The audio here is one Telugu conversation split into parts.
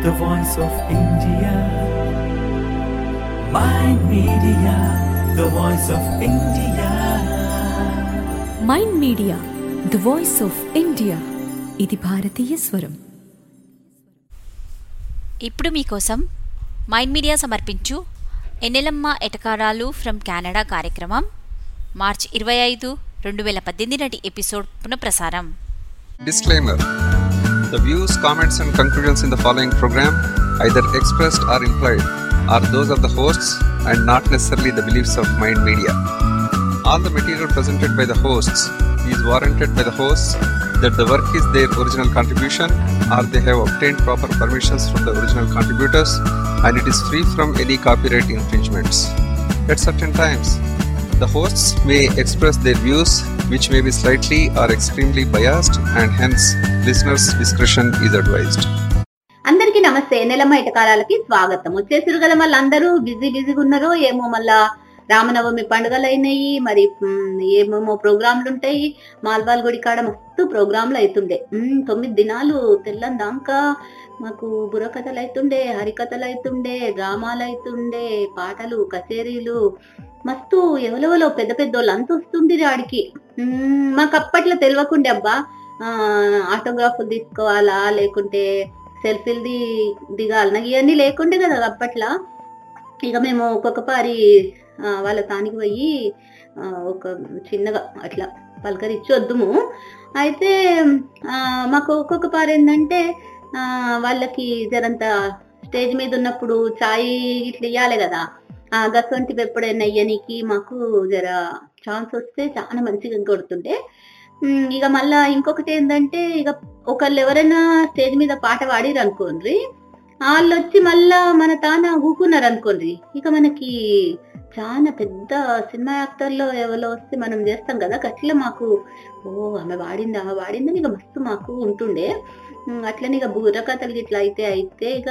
the voice of India. Mind Media, the voice of India. Mind Media the voice of India ఇది భారతీయ స్వరం ఇప్పుడు మీకోసం మైండ్ మీడియా సమర్పించు ఎన్నెలమ్మ ఎటకారాలు ఫ్రమ్ కెనడా కార్యక్రమం మార్చి ఇరవై ఐదు రెండు వేల పద్దెనిమిది నాటి ఎపిసోడ్ పునఃప్రసారం Disclaimer The views, comments, and conclusions in the following program, either expressed or implied, are those of the hosts and not necessarily the beliefs of Mind Media. All the material presented by the hosts is warranted by the hosts that the work is their original contribution or they have obtained proper permissions from the original contributors and it is free from any copyright infringements. At certain times, the hosts may express their views which may be slightly or extremely biased and hence listeners' discretion is advised. అందరికీ నమస్తే నెలమ్మ ఇటకారాలకి స్వాగతం వచ్చేసారు కదా మళ్ళీ అందరూ బిజీ బిజీగా ఉన్నారు ఏమో మళ్ళా రామనవమి పండుగలు అయినాయి మరి మ్, ఏమేమో ప్రోగ్రాంలు ఉంటాయి మాల్వాల్ గుడి కాడ మస్తు ప్రోగ్రాంలు అవుతుండే మ్, తొమ్మిది దినాలు తెల్లని దాకా మాకు బుర్రకథలు అవుతుండే హరికథలు అవుతుండే డ్రామాలు అవుతుండే పాటలు కచేరీలు మస్తు ఎవరెవరో పెద్ద పెద్ద వాళ్ళు అంత వస్తుంది ఆడికి మ్, మాకు అప్పట్లో తెలియకుండే అబ్బా ఆ, ఆటోగ్రాఫ్లు తీసుకోవాలా లేకుంటే సెల్ఫీలు ది దిగాలి నాకు ఇవన్నీ లేకుండే కదా అప్పట్లో ఇక మేము ఒక్కొక్క పారి ఆ, వాళ్ళ తానికి పోయి ఆ, ఒక చిన్నగా అట్లా పలకరించి వద్దుము అయితే ఆ, మాకు ఒక్కొక్క పారి ఏంటంటే ఆ, వాళ్ళకి జరంత స్టేజ్ మీద ఉన్నప్పుడు చాయ్ ఇట్లా ఇవ్వాలి కదా ఆ గసంటి ఎప్పుడైనా ఇయ్యనికి మాకు జర ఛాన్స్ వస్తే చాలా మంచిగా కొడుతుండే ఉమ్, ఇక మళ్ళా ఇంకొకటి ఏంటంటే ఇక ఒకళ్ళు ఎవరైనా స్టేజ్ మీద పాట పాడిరు అనుకోండి వాళ్ళు వచ్చి మళ్ళా మన తాన ఊకున్నారు అనుకోండి ఇక మనకి చాలా పెద్ద సినిమా యాక్టర్లో ఎవరో వస్తే మనం చేస్తాం కదా అట్లా మాకు ఓ ఆమె వాడింది ఆమె వాడిందని ఇక మస్తు మాకు ఉంటుండే ఉమ్, అట్లనే ఇక బుర్రకథలు ఇట్లా అయితే అయితే ఇక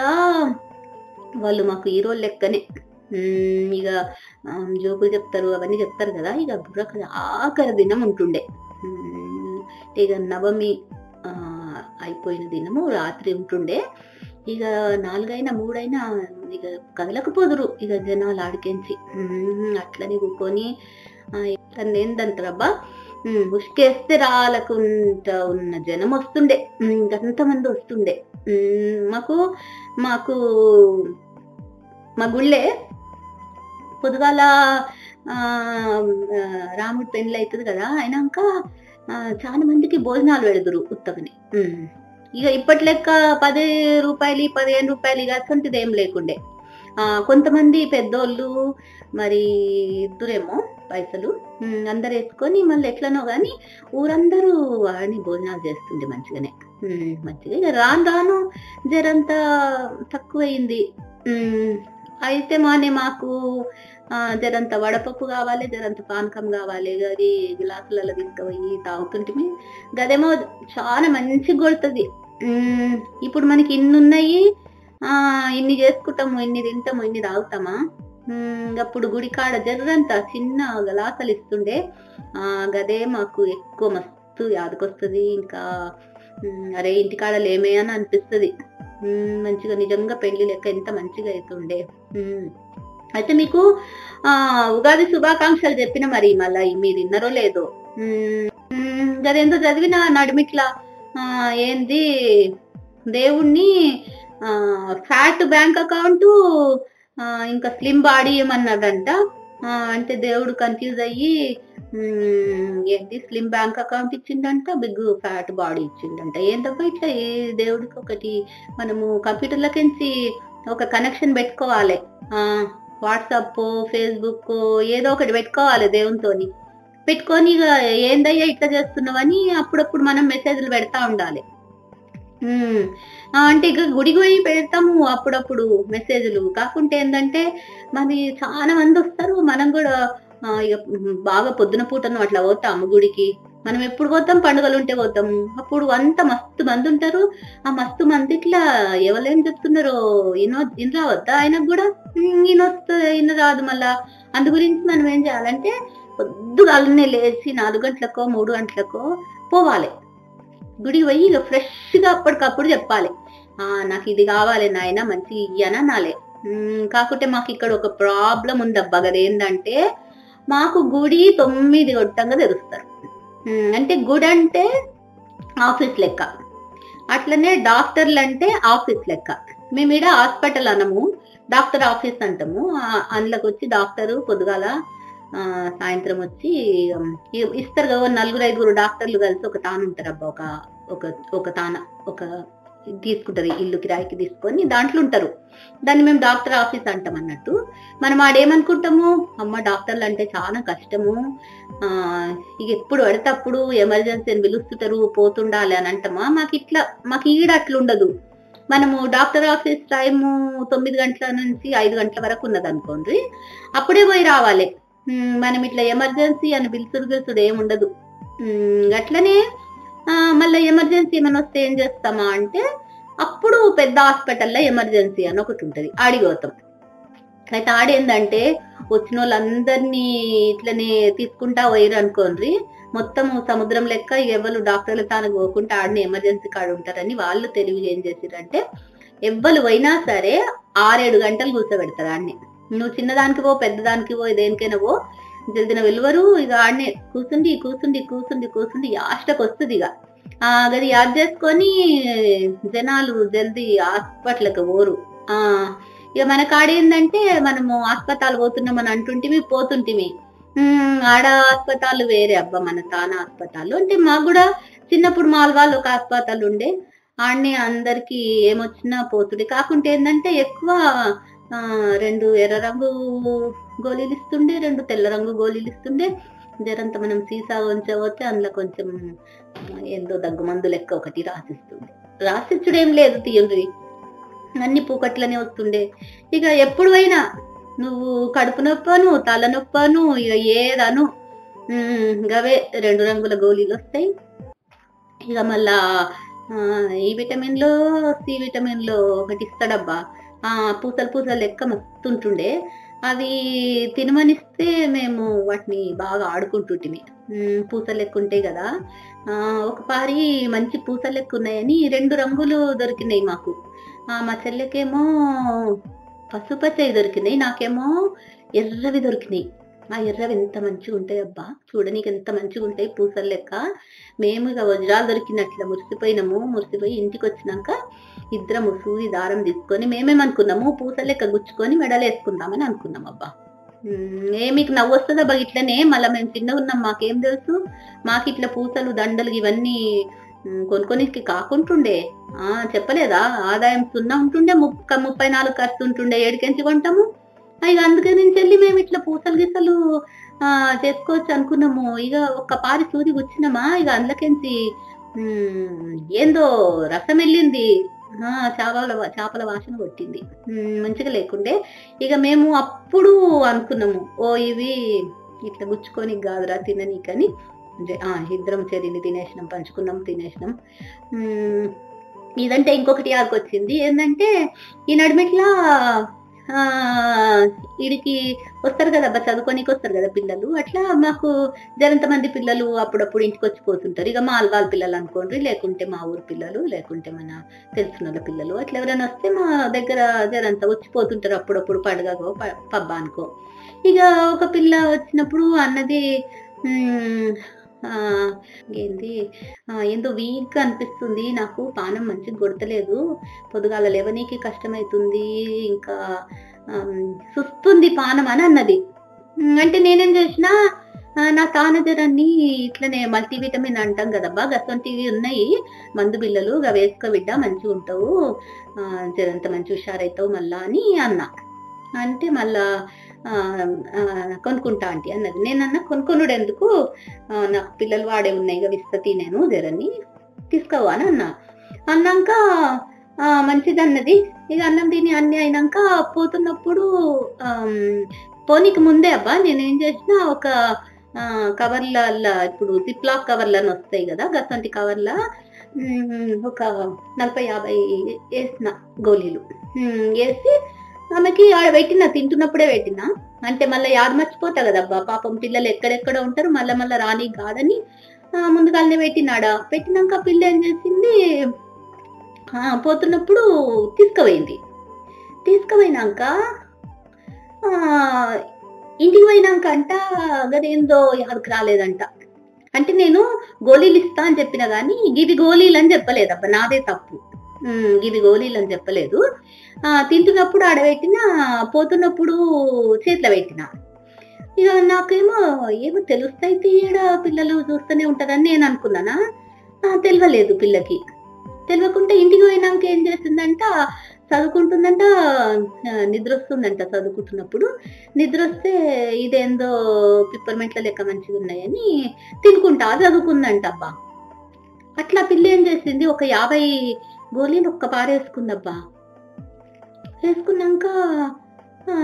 వాళ్ళు మాకు హీరో లెక్కనే ఉమ్, ఇక ఆ, జోకులు చెప్తారు అవన్నీ చెప్తారు కదా ఇక బుర్రకథ ఆఖరి దినం ఉంటుండే ఉమ్, ఇక నవమి ఆ, అయిపోయిన దినము రాత్రి ఉంటుండే ఇక నాలుగైనా మూడైనా ఇక కదలకపోదురు ఇక జనాలు ఆడికెంచి ఉమ్, అట్లనే కూకొని ఏందంటారబ్బా ఉష్కేస్తే రాలకుంటా ఉన్న జనం వస్తుండే ఉమ్, అంతమంది వస్తుండే ఉమ్, మాకు మాకు మా గుళ్ళే పొద్దుగాల ఆ, ఆ, రాముడి పెళ్ళి అవుతుంది కదా అయినాక ఆ, చాలా మందికి భోజనాలు పెడదురు ఉత్తగని ఉమ్. ఇక ఇప్పటి లెక్క పది రూపాయలు పదిహేను రూపాయలు ఇక అసంటిది ఏం లేకుండే ఆ, కొంతమంది పెద్దోళ్ళు మరి ఇద్దరేమో పైసలు ఉమ్, అందరు వేసుకొని మళ్ళీ ఎట్లనో కానీ ఊరందరూ వాడిని భోజనాలు చేస్తుండే మంచిగానే ఉమ్, మంచిగా ఇక రాను రాను జరంతా తక్కువైంది ఉమ్, అయితే మానే మాకు ఆ, జరంత వడపప్పు కావాలి జరంత పానకం కావాలి అది గ్లాసులలో తీసుకుపోయి తాగుతుంటే గదేమో చాలా మంచిగా కొడుతుంది ఉమ్, ఇప్పుడు మనకి ఇన్ని ఉన్నాయి ఆ ఇన్ని చేసుకుంటాము ఇన్ని తింటాము ఇన్ని తాగుతామా ఉమ్, అప్పుడు గుడి కాడ జర్రంత చిన్న గ్లాసులు ఇస్తుండే ఆ గదే మాకు ఎక్కువ మస్తు యాదకొస్తుంది ఇంకా ఉమ్, అరే ఇంటికాడ లేమే అని అనిపిస్తుంది ఉమ్, మంచిగా నిజంగా పెళ్లి లెక్క ఎంత మంచిగా అవుతుండే ఉమ్. అయితే మీకు ఆ ఉగాది శుభాకాంక్షలు చెప్పిన మరి మళ్ళీ మీరు విన్నారో లేదో ఉమ్, ఉమ్, గదేందో చదివిన నడిమిట్లా ఆ, ఏంది దేవుణ్ణి ఫ్యాట్ బ్యాంక్ అకౌంట్ ఇంకా స్లిమ్ బాడీ ఏమన్నాడంట ఆ, అంటే దేవుడు కన్ఫ్యూజ్ అయ్యి ఉమ్, ఏంటి స్లిమ్ బ్యాంక్ అకౌంట్ ఇచ్చిండంట బిగ్ ఫ్యాట్ బాడీ ఇచ్చిండంట ఏంటబ్బా ఇట్లా ఏ దేవుడికి ఒకటి మనము కంప్యూటర్లకించి ఒక కనెక్షన్ పెట్టుకోవాలి ఆ వాట్సాప్ ఫేస్బుక్ ఏదో ఒకటి పెట్టుకోవాలి దేవునితోని పెట్టుకొని ఇక ఏందయ్యా ఇట్లా చేస్తున్నావని అప్పుడప్పుడు మనం మెసేజ్లు పెడతా ఉండాలి ఉమ్, ఆ, అంటే ఇక గుడికి పోయి పెడతాము అప్పుడప్పుడు మెసేజ్లు కాకుంటే ఏంటంటే మరి చాలా మంది వస్తారు మనం కూడా ఆ, ఇక బాగా పొద్దున పూటను అట్లా పోతాము గుడికి మనం ఎప్పుడు పోతాం పండుగలు ఉంటే పోతాము అప్పుడు అంత మస్తు మంది ఉంటారు ఆ మస్తు మంది ఇట్లా ఎవరేం చెప్తున్నారో ఇనో ఇన్ వద్దా ఆయనకు కూడా ఉమ్, ఈయన వస్తే ఈయన రాదు మళ్ళా అందు గురించి మనం ఏం చేయాలంటే పొద్దుగాలనే లేచి నాలుగు గంటలకో మూడు గంటలకో పోవాలి గుడికి పోయి ఇక ఫ్రెష్గా అప్పటికప్పుడు చెప్పాలి "ఆ, నాకు ఇది కావాలి నాయన మంచి ఇయ్యన నాలే "మ్మ్, కాకుంటే మాకు ఇక్కడ ఒక ప్రాబ్లం ఉంది అబ్బా అదేంటంటే మాకు గుడి తొమ్మిది కొట్టంగా తెరుస్తారు మ్మ్, అంటే గుడి అంటే ఆఫీస్ లెక్క అట్లనే డాక్టర్లు అంటే ఆఫీస్ లెక్క మేము ఈడ హాస్పిటల్ అనము డాక్టర్ ఆఫీస్ అంటాము ఆ- అందులోకి వచ్చి డాక్టరు పొద్దుగాల ఆ, సాయంత్రం వచ్చి ఉమ్, ఇ- ఇస్తారు కదా ఓ నలుగురు ఐదుగురు డాక్టర్లు కలిసి ఒక తాను ఉంటారు అబ్బా ఒక ఒక ఒక తాన ఒక ఇది తీసుకుంటది ఇల్లు కిరాయికి తీసుకొని దాంట్లో ఉంటారు దాన్ని మేము డాక్టర్ ఆఫీస్ అంటాం అన్నట్టు మనం ఆడేమనుకుంటాము అమ్మ డాక్టర్లు అంటే చాలా కష్టము ఆ ఇక ఎప్పుడు పడితే అప్పుడు ఎమర్జెన్సీ అని పిలుస్తుంటారు పోతుండాలి అని అంటామా మాకు ఇట్లా మాకు ఈడ అట్లా ఉండదు మనము డాక్టర్ ఆఫీస్ టైము తొమ్మిది గంటల నుంచి ఐదు గంటల వరకు ఉన్నది అనుకోండి అప్పుడే పోయి రావాలి ఉమ్, మనం ఇట్లా ఎమర్జెన్సీ అని పిలుచుడు పిలుచుడు ఏమి ఉండదు ఉమ్, అట్లనే ఆ, మళ్ళీ ఎమర్జెన్సీ ఏమైనా వస్తే ఏం చేస్తామా అంటే అప్పుడు పెద్ద హాస్పిటల్లో ఎమర్జెన్సీ అని ఒకటి ఉంటుంది ఆడిపోతాం అయితే ఆడేందంటే వచ్చిన వాళ్ళందరినీ ఇట్లనే తీసుకుంటా పోయిరు అనుకోండి మొత్తం సముద్రం లెక్క ఎవరు డాక్టర్లు తాను పోకుండా ఆడిని ఎమర్జెన్సీ కాడ ఉంటారని వాళ్ళు తెలివి ఏం చేసిరంటే ఎవ్వరు పోయినా సరే ఆరేడు గంటలు కూర్చోబెడతారు ఆడిని నువ్వు చిన్నదానికి పో పెద్దదానికి పో దేనికైనా పో జల్దిన వెలువరు ఇక ఆడనే కూర్చుండి కూర్చుండి కూర్చుండి కూర్చుండి యాస్టకు వస్తుంది ఇక ఆ గది యాద్ చేసుకొని జనాలు జల్దీ హాస్పిటల్కి పోరు ఆ ఇక మన కాడ ఏంటంటే మనము హాస్పతాలు పోతున్నాం అని అంటుంటిమి పోతుంటిమి ఉమ్, ఆడ హాస్పతాలు వేరే అబ్బా మన తాన హాస్పతాలు అంటే మాకు కూడా చిన్నప్పుడు మాల్వాళ్ళు ఒక హాస్పతాల్ ఉండే ఆడనే అందరికి ఏమొచ్చినా పోతుండే కాకుంటే ఏంటంటే ఎక్కువ ఆ, రెండు ఎర్ర రంగు గోళీలు ఇస్తుండే రెండు తెల్ల రంగు గోళీలు ఇస్తుండే జరంత మనం సీసా ఉంచబోతే అందులో కొంచెం ఆ, ఏందో దగ్గు మందు లెక్క ఒకటి రాసిస్తుండే రాసిచ్చుడేం లేదు తీయండి అన్ని పూకట్లనే వస్తుండే ఇక ఎప్పుడు అయినా నువ్వు కడుపు నొప్పను తలనొప్పను ఇక ఏదను ఉమ్, గవే రెండు రంగుల గోళీలు వస్తాయి ఇక మళ్ళా ఆ, ఈ విటమిన్లో సి విటమిన్లో ఒకటి ఇస్తాడబ్బా ఆ, పూసలు పూసలు లెక్క మస్తు ఉంటుండే అవి తినమనిస్తే మేము వాటిని బాగా ఆడుకుంటుంటిమి ఉమ్, పూసలు లెక్క ఉంటాయి కదా ఆ, ఒక పారి మంచి పూసలు లెక్క ఉన్నాయని రెండు రంగులు దొరికినాయి మాకు ఆ, మా చెల్లెకేమో పసుపచ్చవి దొరికినాయి నాకేమో ఎర్రవి దొరికినాయి ఆ ఎర్రవి ఎంత మంచిగా ఉంటాయి అబ్బా చూడనీకి ఎంత మంచిగా ఉంటాయి పూసలు లెక్క మేము ఇక వజ్రాలు దొరికినట్లు మురిసిపోయినాము మురిసిపోయి ఇంటికి వచ్చినాక ఇద్దరము సూది దారం తీసుకొని మేమేమనుకున్నాము పూసలు లెక్క గుచ్చుకొని మెడలు వేసుకుందామని అనుకున్నాం అబ్బా ఉమ్, ఏ మీకు నవ్వు వస్తుందా ఇట్లనే మళ్ళీ మేము చిన్నగా ఉన్నాం మాకేం తెలుసు మాకు ఇట్లా పూసలు దండలు ఇవన్నీ ఉమ్, కొనుక్కొనికి కాకుంటుండే ఆ చెప్పలేదా ఆదాయం సున్నా ఉంటుండే ముప్ప ముప్పై నాలుగు ఖర్చు ఉంటుండే ఏడికెంచి కొంటాము ఆ, ఇక అందుకని నుంచి వెళ్ళి మేము ఇట్లా పూసలు గీసలు ఆ చేసుకోవచ్చు అనుకున్నాము ఇక ఒక్క పారి సూది గుచ్చినామా ఇక అందులోకించి ఉమ్, ఏందో రసం వెళ్ళింది ఆ, చేపల వా- చేపల వాసన కొట్టింది ఉమ్, మంచిగా లేకుండే ఇక మేము అప్పుడు అనుకున్నాము ఓ ఇవి ఇట్లా గుచ్చుకొని కాదురా తిననీకని అంటే, ఆ, ఇద్దరం చెరిని తినేసినాం పంచుకున్నాం తినేసినాం ఉమ్, ఇదంటే ఇంకొకటి యాదకొచ్చింది ఏంటంటే ఈ నడిమిట్లా ఆ వీడికి వస్తారు కదా అబ్బా చదువుకోనికి వస్తారు కదా పిల్లలు అట్లా మాకు జరంత మంది పిల్లలు అప్పుడప్పుడు ఇంటికి వచ్చి పోతుంటారు ఇక మా అల్వాళ్ళ పిల్లలు అనుకోండి లేకుంటే మా ఊరు పిల్లలు లేకుంటే మన తెలిసిన వాళ్ళ పిల్లలు అట్లా ఎవరైనా వస్తే మా దగ్గర జరంతా వచ్చిపోతుంటారు అప్పుడప్పుడు పండుగకో ప- పబ్బానికో ఇక ఒక పిల్ల వచ్చినప్పుడు అన్నది "మ్మ్, ఆ, ఏంది ఆ, ఏందో వీక్ అనిపిస్తుంది నాకు పానం మంచిగా కొడతలేదు పొద్దుగాల లేవనీకి కష్టమవుతుంది ఇంకా ఆమ్, సుస్తుంది పానం అని అన్నది ఉమ్, అంటే నేనేం చేసిన ఆ, నా తానజరాన్ని ఇట్లనే మల్టీవిటమిన్ అంటాం కదబ్బా గసంటివి ఉన్నాయి మందు బిళ్ళలు అవి వేసుకో బిడ్డ మంచిగా ఉంటావు ఆ, జరంత మంచి హుషారవుతావు మళ్ళా అని అన్నా అంటే మళ్ళా ఆ, ఆ, కొనుక్కుంటా ఆంటీ అన్నది నేనన్నా కొనుక్కొనుడు ఎందుకు ఆ, నాకు పిల్లలు వాడే ఉన్నాయి ఇక ఇస్తా నేను జరని తీసుకోవా అని అన్నా అన్నాక ఆ, మంచిది అన్నది ఇక అన్నం తిని అన్ని అయినాక పోతున్నప్పుడు ఆమ్, పోనీకి ముందే అబ్బా నేనేం చేసిన ఒక ఆ, కవర్ల ఇప్పుడు జిప్లాక్ కవర్లని వస్తాయి కదా గసంటి కవర్ల ఉమ్, ఒక నలభై యాభై వేసిన గోళీలు ఉమ్, వేసి ఆమెకి ఆడ పెట్టిన తింటున్నప్పుడే పెట్టిన అంటే మళ్ళీ యాద మర్చిపోతా కదబ్బా పాపం పిల్లలు ఎక్కడెక్కడ ఉంటారు మళ్ళీ మళ్ళీ రాని కాదని ఆ, ముందుగానే పెట్టినాడా పెట్టినాక పిల్ల ఏం చేసింది ఆ, పోతున్నప్పుడు తీసుకుపోయింది తీసుకుపోయినాక ఆ, ఇంటికి పోయినాక అంట గదేందో యాదకు రాలేదంట అంటే నేను గోళీలు ఇస్తా అని చెప్పిన కానీ గివి గోళీలు అని చెప్పలేదు అబ్బా నాదే తప్పు ఉమ్, గివి గోళీలు అని చెప్పలేదు ఆ, తింటున్నప్పుడు ఆడబెట్టిన పోతున్నప్పుడు చేతిలో పెట్టిన ఇక నాకేమో ఏమో తెలుస్తాయి తీయడ పిల్లలు చూస్తూనే ఉంటారని నేను అనుకున్నానా ఆ, తెలియలేదు పిల్లకి తెలియకుండా ఇంటికి పోయినాక ఏం చేస్తుందంట చదువుకుంటుందంట ఆ, నిద్ర వస్తుందంట చదువుకుంటున్నప్పుడు నిద్ర వస్తే ఇదేందో పిప్పర్మెంట్ల లెక్క మంచిగా ఉన్నాయని తినుకుంటా చదువుకుందంట అబ్బా అట్లా పిల్ల ఏం చేసింది ఒక యాభై గోళీలు ఒక్క పారేసుకుందబ్బా వేసుకున్నాక ఆ,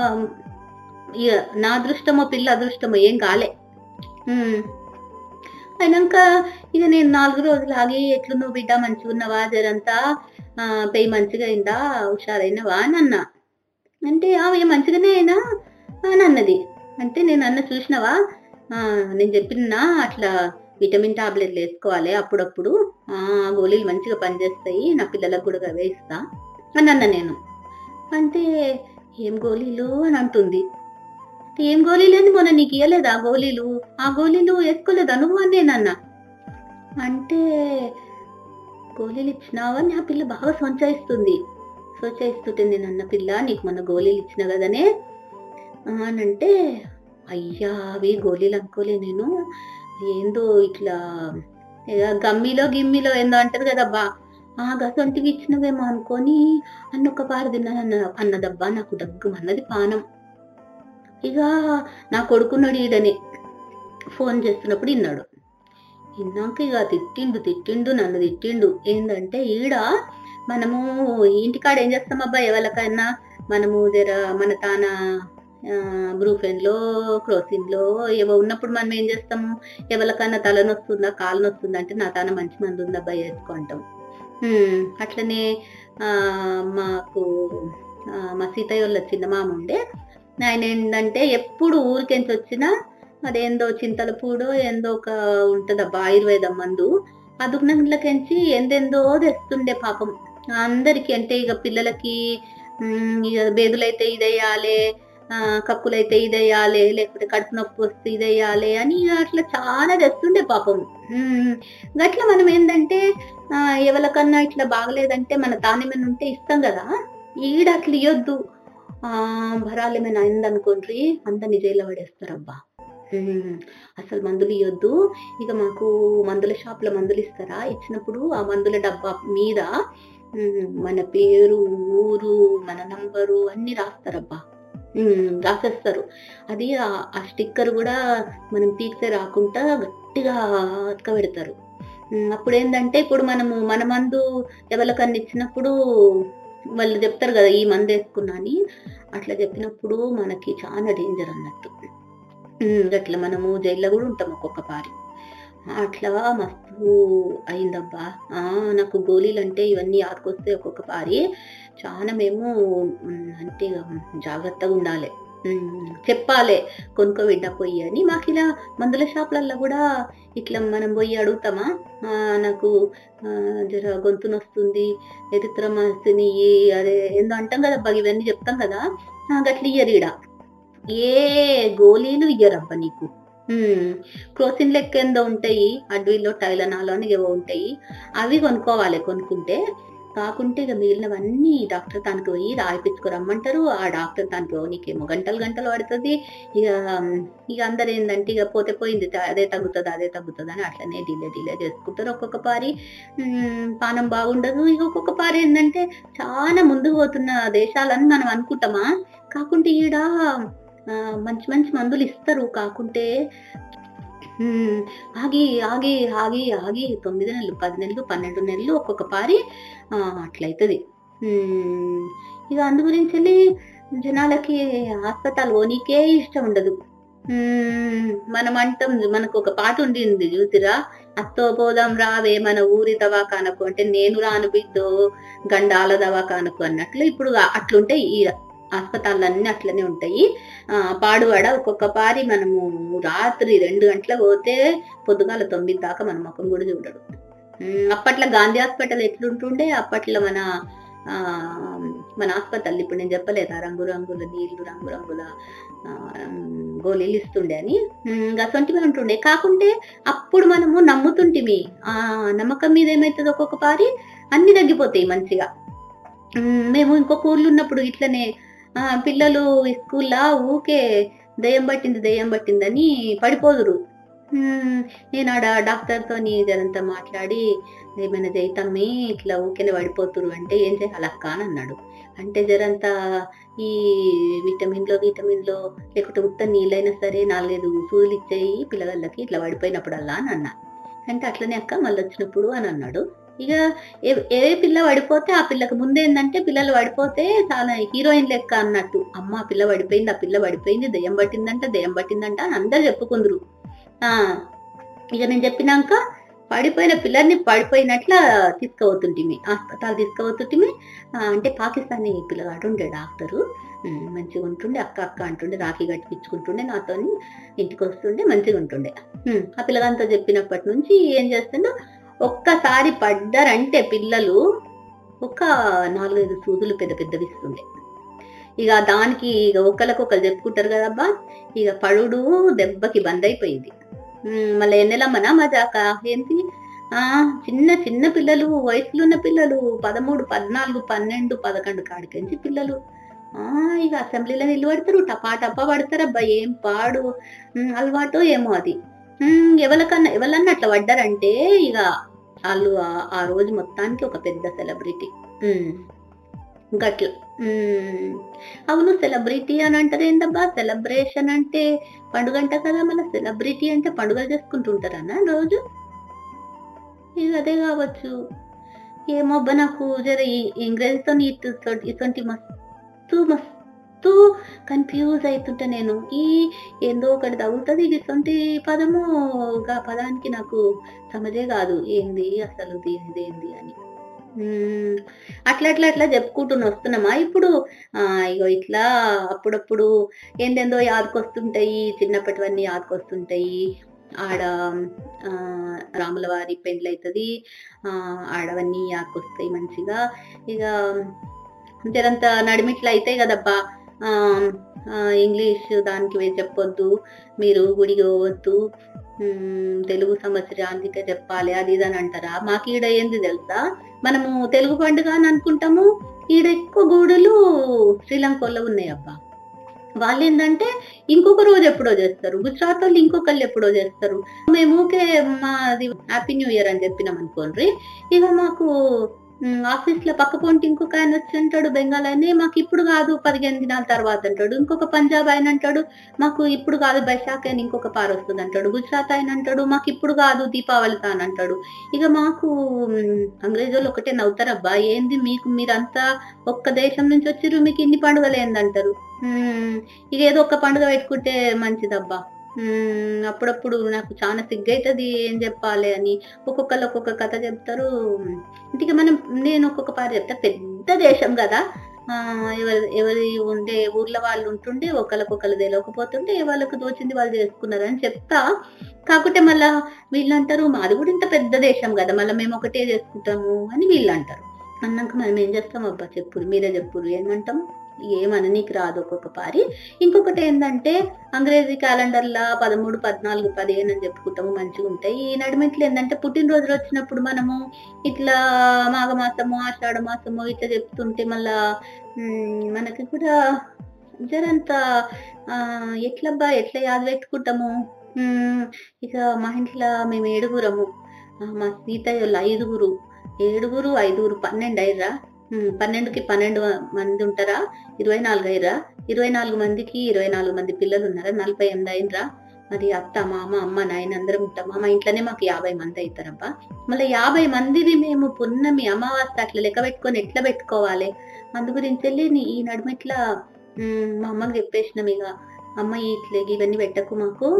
ఇక నా అదృష్టమో పిల్ల అదృష్టమో ఏం కాలే ఉమ్. అయినాక ఇక నేను నాలుగు రోజులు ఆగి ఎట్లున్నావు బిడ్డ మంచిగా ఉన్నావా జరంతా ఆ, పెయి మంచిగా అయిందా హుషారైనవా అని అన్నా అంటే ఆమె మంచిగానే అయినా అని అన్నది అంటే నేను అన్న చూసినావా ఆ, నేను చెప్పినా అట్లా విటమిన్ టాబ్లెట్లు వేసుకోవాలి అప్పుడప్పుడు ఆ గోళీలు మంచిగా పనిచేస్తాయి నా పిల్లలకు కూడా వేయిస్తా అని అన్న నేను అంటే ఏం గోళీలు అని అంటుంది ఏం గోళీలు అని మొన్న నీకు ఇవ్వలేదా గోళీలు ఆ గోళీలు వేసుకోలేదా నువ్వు అని నేను అన్నా అంటే గోళీలు ఇచ్చినావా అని ఆ పిల్ల బాగా సొంచాయిస్తుంది సొంచాయిస్తుంటే నేను అన్న పిల్ల నీకు మొన్న గోళీలు ఇచ్చిన కదనే ఆ, అని అంటే అయ్యా అవి గోళీలు అనుకోలే నేను ఏందో ఇట్లా ఏదో గమ్మిలో గిమ్మిలో ఏందో అంటారు కదబ్బా ఆ గసొంటివి ఇచ్చినవేమో అనుకొని అన్న ఒక పారు తిన్నాను అన్న అన్నదబ్బా నాకు దగ్గు అన్నది పానం ఇక నా కొడుకున్నాడు ఈడనే ఫోన్ చేస్తున్నప్పుడు విన్నాడు విన్నాక ఇక తిట్టిండు తిట్టిండు నన్ను తిట్టిండు ఏంటంటే ఈడ మనము ఇంటికాడ ఏం చేస్తాం అబ్బా ఎవరికైనా మనము జర మన తాన బ్రూఫెన్లో క్రోసిన్లో ఏవో ఉన్నప్పుడు మనం ఏం చేస్తాము ఎవరికైనా తలనొస్తుందా కాలు నొస్తుందా అంటే నా తాన మంచి మంది ఉందా అబ్బాయి వేసుకుంటాం ఉమ్, అట్లనే ఆ, మాకు ఆ, మా సీతయ్య వాళ్ళ చిన్న మామ ఉండే ఆయన ఏంటంటే ఎప్పుడు ఊరికెంచి వచ్చినా అదేందో చింతల పూడో ఏందో ఒక ఉంటదబ్బా ఆయుర్వేదం మందు ఆ దుగ్నంలకెంచి ఎందెందో తెస్తుండే పాపం అందరికి అంటే ఇక పిల్లలకి ఉమ్, ఇక బేదులైతే ఇదేయాలి కక్కులైతే ఇదేయాలి లేకపోతే కడుపు నొప్పి వస్తే ఇదేయాలి అని ఇక అట్లా చాలా తెస్తుండే పాపం ఉమ్, గట్ల మనం ఏంటంటే ఆ, ఎవరికన్నా ఇట్లా బాగలేదంటే మన తానేమైనా ఉంటే ఇస్తాం కదా ఈడ అట్లా ఇయ్యొద్దు ఆ భరాలేమైనా అయిందనుకోండి అందరిని జైల్లో పడేస్తారబ్బా ఉమ్, అసలు మందులు ఇవ్వద్దు ఇక మాకు మందుల షాప్ లో మందులు ఇస్తారా ఇచ్చినప్పుడు ఆ మందుల డబ్బా మీద ఉమ్, మన పేరు ఊరు మన నంబరు అన్ని రాస్తారబ్బా ఉమ్, రాసేస్తారు అది ఆ- ఆ స్టిక్కర్ కూడా మనం పీక్తే రాకుండా గట్టిగా అతకబెడతారు ఉమ్, అప్పుడు ఏంటంటే ఇప్పుడు మనము మన మందు ఎవరికన్నా ఇచ్చినప్పుడు వాళ్ళు చెప్తారు కదా ఈ మందు వేసుకున్నా అని అట్లా చెప్పినప్పుడు మనకి చాలా డేంజర్ అన్నట్టు ఉమ్, అట్లా మనము జైల్లో కూడా ఉంటాం ఒక్కొక్క పారి అట్లా మస్తు అయిందబ్బా ఆ, నాకు గోళీలు అంటే ఇవన్నీ ఆదుకొస్తే ఒక్కొక్క పారి చాలా మేము ఉమ్, అంటే ఇక జాగ్రత్తగా ఉండాలి ఉమ్, చెప్పాలి కొనుక్కో బిడ్డ పోయి అని మాకు ఇలా మందుల షాపులలో కూడా ఇట్లా మనం పోయి అడుగుతామా ఆ, నాకు ఆ, జర గొంతు నొస్తుంది ఎరిత్రమాసిని అదే ఏందో అంటాం కదా అబ్బా ఇవన్నీ చెప్తాం కదా ఆ, గట్ల ఇయ్యరు ఈడ ఏ గోళీలు ఇయ్యరబ్బా నీకు ఉమ్, క్రోసిన్ లెక్క ఏందో ఉంటాయి అడవిలో టైలనాలో అని ఏవో ఉంటాయి అవి కొనుక్కోవాలి కొనుక్కుంటే కాకుంటే ఇక మిగిలినవన్నీ డాక్టర్ తనకి పోయి రాయిపించుకురమ్మంటారు ఆ డాక్టర్ తనకి ఓ నీకేమో గంటలు గంటలు పడుతుంది ఇక ఇక అందరు ఏంటంటే ఇక పోతే పోయింది త- అదే తగ్గుతుంది అదే తగ్గుతుంది అని అట్లనే డిలే డిలే చేసుకుంటారు ఒక్కొక్క పారి ఉమ్, పానం బాగుండదు ఇక ఒక్కొక్క పారి ఏంటంటే చాలా ముందుకు పోతున్న దేశాలని మనం అనుకుంటామా కాకుంటే ఈడ ఆ, మంచి మంచి మందులు ఇస్తారు కాకుంటే ఉమ్, ఆగి ఆగి ఆగి ఆగి తొమ్మిది నెలలు పది నెలలు పన్నెండు నెలలు ఒక్కొక్క పారి ఆ, అట్లయితది ఉమ్, ఇక అందు గురించి వెళ్ళి జనాలకి హాస్పిటల్ పోనీకే ఇష్టం ఉండదు ఉమ్, మనం అంటాం మనకు ఒక పాట ఉండింది చూసిరా అత్తో పోదాం రావే మన ఊరి దవాఖానకు అంటే నేను రాను బిడ్డో గండాల దవాఖానకు అన్నట్లు ఇప్పుడు అట్లుంటాయి ఈ హాస్పిటల్ అట్లనే ఉంటాయి ఆ, పాడువాడ ఒక్కొక్క పారి మనము రాత్రి రెండు గంటల పోతే పొద్దుగాల తొమ్మిది దాకా మన ముఖం కూడా చూడడు ఉమ్, అప్పట్లో గాంధీ హాస్పిటల్ ఎట్లుంటుండే అప్పట్లో మన ఆ, మన హాస్పిటల్ ఇప్పుడు నేను చెప్పలేదా రంగు రంగుల నీళ్లు రంగు రంగుల ఆ, గోళీలు ఇస్తుండే అని ఉమ్, అసొంటివి ఉంటుండే కాకుంటే అప్పుడు మనము నమ్ముతుంటిమి ఆ నమ్మకం మీద ఏమవుతుంది ఒక్కొక్క పారి అన్ని తగ్గిపోతాయి మంచిగా ఉమ్, మేము ఇంకొక ఊర్లో ఉన్నప్పుడు ఇట్లనే ఆ, పిల్లలు స్కూల్లో ఊకే దయ్యం పట్టింది దయ్యం పట్టిందని పడిపోదురు ఉమ్, నేను ఆడ డాక్టర్తో ఇదంతా మాట్లాడి ఏమైనా జైతమ్మి ఇట్లా ఊరికేనే పడిపోతురు అంటే ఏం చేయాలి అక్క అని అన్నాడు అంటే జరంతా ఈ విటమిన్లో విటమిన్లో లేకుంటే ఉత్త నీళ్ళైనా సరే నాలుగైదు సూదులు ఇచ్చేయి పిల్లగాళ్ళకి ఇట్లా పడిపోయినప్పుడల్లా అని అన్నా అంటే అట్లనే అక్క మళ్ళీ వచ్చినప్పుడు అని అన్నాడు ఇక ఏ ఏ పిల్ల పడిపోతే ఆ పిల్లకి ముందేందంటే పిల్లలు పడిపోతే చాలా హీరోయిన్ లెక్క అన్నట్టు అమ్మ ఆ పిల్ల పడిపోయింది ఆ పిల్ల పడిపోయింది దెయ్యం పట్టిందంట దెయ్యం పట్టిందంట అని అందరు చెప్పుకుందరు ఆ ఇక నేను చెప్పినాక పడిపోయిన పిల్లల్ని పడిపోయినట్ల తీసుకుపోతుంటిమి హాస్పిటల్ తీసుకుపోతుంటిమి ఆ, అంటే పాకిస్తానీ పిల్లగాడు ఉండే డాక్టరు ఉమ్, మంచిగా ఉంటుండే అక్క అక్క అంటుండే రాఖీ కట్టించుకుంటుండే నాతోని ఇంటికి వస్తుండే మంచిగా ఉంటుండే ఉమ్, ఆ పిల్లగాంతో చెప్పినప్పటి నుంచి ఏం చేస్తుండో ఒక్కసారి పడ్డారంటే పిల్లలు ఒక నాలుగైదు సూదులు పెద్ద పెద్దవి ఇస్తుండే ఇక దానికి ఇక ఒకరికొకరు చెప్పుకుంటారు కదబ్బా ఇక పడుడు దెబ్బకి బంద్ అయిపోయింది ఉమ్, మళ్ళీ ఎన్నెలమ్మనా మజాక ఏంటి ఆ చిన్న చిన్న పిల్లలు వయసులో ఉన్న పిల్లలు పదమూడు పద్నాలుగు పన్నెండు పదకొండు కాడికించి పిల్లలు ఆ ఇక అసెంబ్లీలో నిలబడతారు టపా టపా పడతారు అబ్బా ఏం పాడు ఉమ్, అలవాటో ఏమో అది ఉమ్, ఎవరికన్నా ఎవరన్నా అట్లా పడ్డారంటే ఇక వాళ్ళు ఆ- ఆ రోజు మొత్తానికి ఒక పెద్ద సెలబ్రిటీ గట్ల ఉమ్, అవును సెలబ్రిటీ అని అంటారు ఏందబ్బా సెలబ్రేషన్ అంటే పండుగ అంట కదా మళ్ళీ సెలబ్రిటీ అంటే పండుగలు చేసుకుంటుంటారన్నా రోజు ఇక అదే కావచ్చు ఏమో అబ్బా నాకు జర ఈ ఇంగ్రేజీతో ఇటువంటి మస్తు మస్తు కన్ఫ్యూజ్ అవుతుంటా నేను ఈ ఏందో ఒకటి తగులుతుంది ఇటువంటి పదము గా పదానికి నాకు సమజే కాదు ఏంది అసలు దీనిది ఏంది అని మ్మ్. అట్లా అట్లా అట్లా చెప్పుకుంటూ వస్తున్నామా ఇప్పుడు ఆ ఇగో ఇట్లా అప్పుడప్పుడు ఏందేందో యాదకొస్తుంటాయి చిన్నప్పటివన్నీ యాదకొస్తుంటాయి ఆడ ఆ, రాముల వారి పెండ్లి అవుతుంది ఆ, ఆడవన్నీ యాదకొస్తాయి మంచిగా ఇక జరంత నడిమిట్లు అవుతాయి కదబ్బా ఆ, ఆ, ఇంగ్లీష్ దానికి వే- చెప్పొద్దు మీరు గుడికి పోవద్దు మ్మ్, తెలుగు సంవత్సరాంతికే చెప్పాలి అది ఇది అని అంటారా మాకు ఈడ ఏంది తెలుసా మనము తెలుగు పండుగ అని అనుకుంటాము ఈడ ఎక్కువ గూడులు శ్రీలంకలో ఉన్నాయి అబ్బా వాళ్ళు ఏంటంటే ఇంకొక రోజు ఎప్పుడో చేస్తారు గుజరాత్ వాళ్ళు ఇంకొకళ్ళు ఎప్పుడో చేస్తారు మేము ఊకే మాది హ్యాపీ న్యూ ఇయర్ అని చెప్పినాం అనుకోండి ఇక మాకు ఆఫీస్ లో పక్క పొంటి ఇంకొక ఆయన వచ్చి అంటాడు బెంగాల్ ఆయన మాకు ఇప్పుడు కాదు పదిహేను దినాల తర్వాత అంటాడు ఇంకొక పంజాబ్ ఆయన అంటాడు మాకు ఇప్పుడు కాదు బైశాఖ అని ఇంకొక పార వస్తుంది అంటాడు గుజరాత్ ఆయన అంటాడు మాకు ఇప్పుడు కాదు దీపావళి తాను అంటాడు ఇక మాకు మ్, అంగ్రేజోళ్ళు ఒకటే నవ్వుతారబ్బా ఏంది మీకు మీరంతా ఒక్క దేశం నుంచి వచ్చిర్రు మీకు ఇన్ని పండుగలు ఏందంటారు మ్, ఇక ఏదో ఒక్క పండుగ పెట్టుకుంటే మంచిదబ్బా మ్, అప్పుడప్పుడు నాకు చాలా సిగ్గైతుంది ఏం చెప్పాలి అని ఒక్కొక్కరు ఒక్కొక్క కథ చెప్తారు ఇంటికి మనం నేను ఒక్కొక్క పాట చెప్తా పెద్ద దేశం కదా ఆ, ఎవరి ఎవరి ఉండే ఊర్లో వాళ్ళు ఉంటుండే ఒకరికొకరు తెలియకపోతుంటే వాళ్ళకు దోచింది వాళ్ళు చేసుకున్నారని చెప్తా కాకుంటే మళ్ళా వీళ్ళు అంటారు మాది కూడా ఇంత పెద్ద దేశం కదా మళ్ళీ మేము ఒకటే చేసుకుంటాము అని వీళ్ళు అంటారు అన్నాక మనం ఏం చేస్తాం అబ్బా చెప్పురు మీరే చెప్పురు ఏమంటాం ఏమననీకి రాదు ఒక్కొక్క పారి ఇంకొకటి ఏంటంటే అంగ్రేజీ క్యాలెండర్లా పదమూడు పద్నాలుగు పదిహేను అని చెప్పుకుంటాము మంచిగా ఉంటాయి ఈ నడిమిట్లు ఏంటంటే పుట్టినరోజులు వచ్చినప్పుడు మనము ఇట్లా మాఘమాసము ఆషాఢ మాసము ఇట్లా చెప్తుంటే మళ్ళా మ్, మనకి కూడా జరంత ఆ, ఎట్లబ్బా ఎట్లా యాద పెట్టుకుంటాము మ్, ఇక మా ఇంట్లో మేము ఏడుగురము ఆ, మా సీతయ్య వాళ్ళు ఐదుగురు ఏడుగురు ఐదుగురు పన్నెండు అయ్యరా పన్నెండుకి పన్నెండు మంది ఉంటారా ఇరవై నాలుగు అయ్యరా ఇరవై నాలుగు మందికి ఇరవై నాలుగు మంది పిల్లలు ఉన్నారా నలభై ఎనిమిది అయినరా మరి అత్త మామ అమ్మ నాయన అందరం ఉంటామా మా ఇంట్లోనే మాకు యాభై మంది అవుతారబ్బా మళ్ళీ యాభై మందివి మేము పున్నమి అమావాస్య అట్లా లెక్క పెట్టుకొని ఎట్లా పెట్టుకోవాలి అందు గురించి వెళ్ళి నీ- ఈ నడుమ ఇట్లా మ్, మా అమ్మకి చెప్పేసినాం ఇక అమ్మ ఇట్లా ఇవన్నీ పెట్టకు మాకు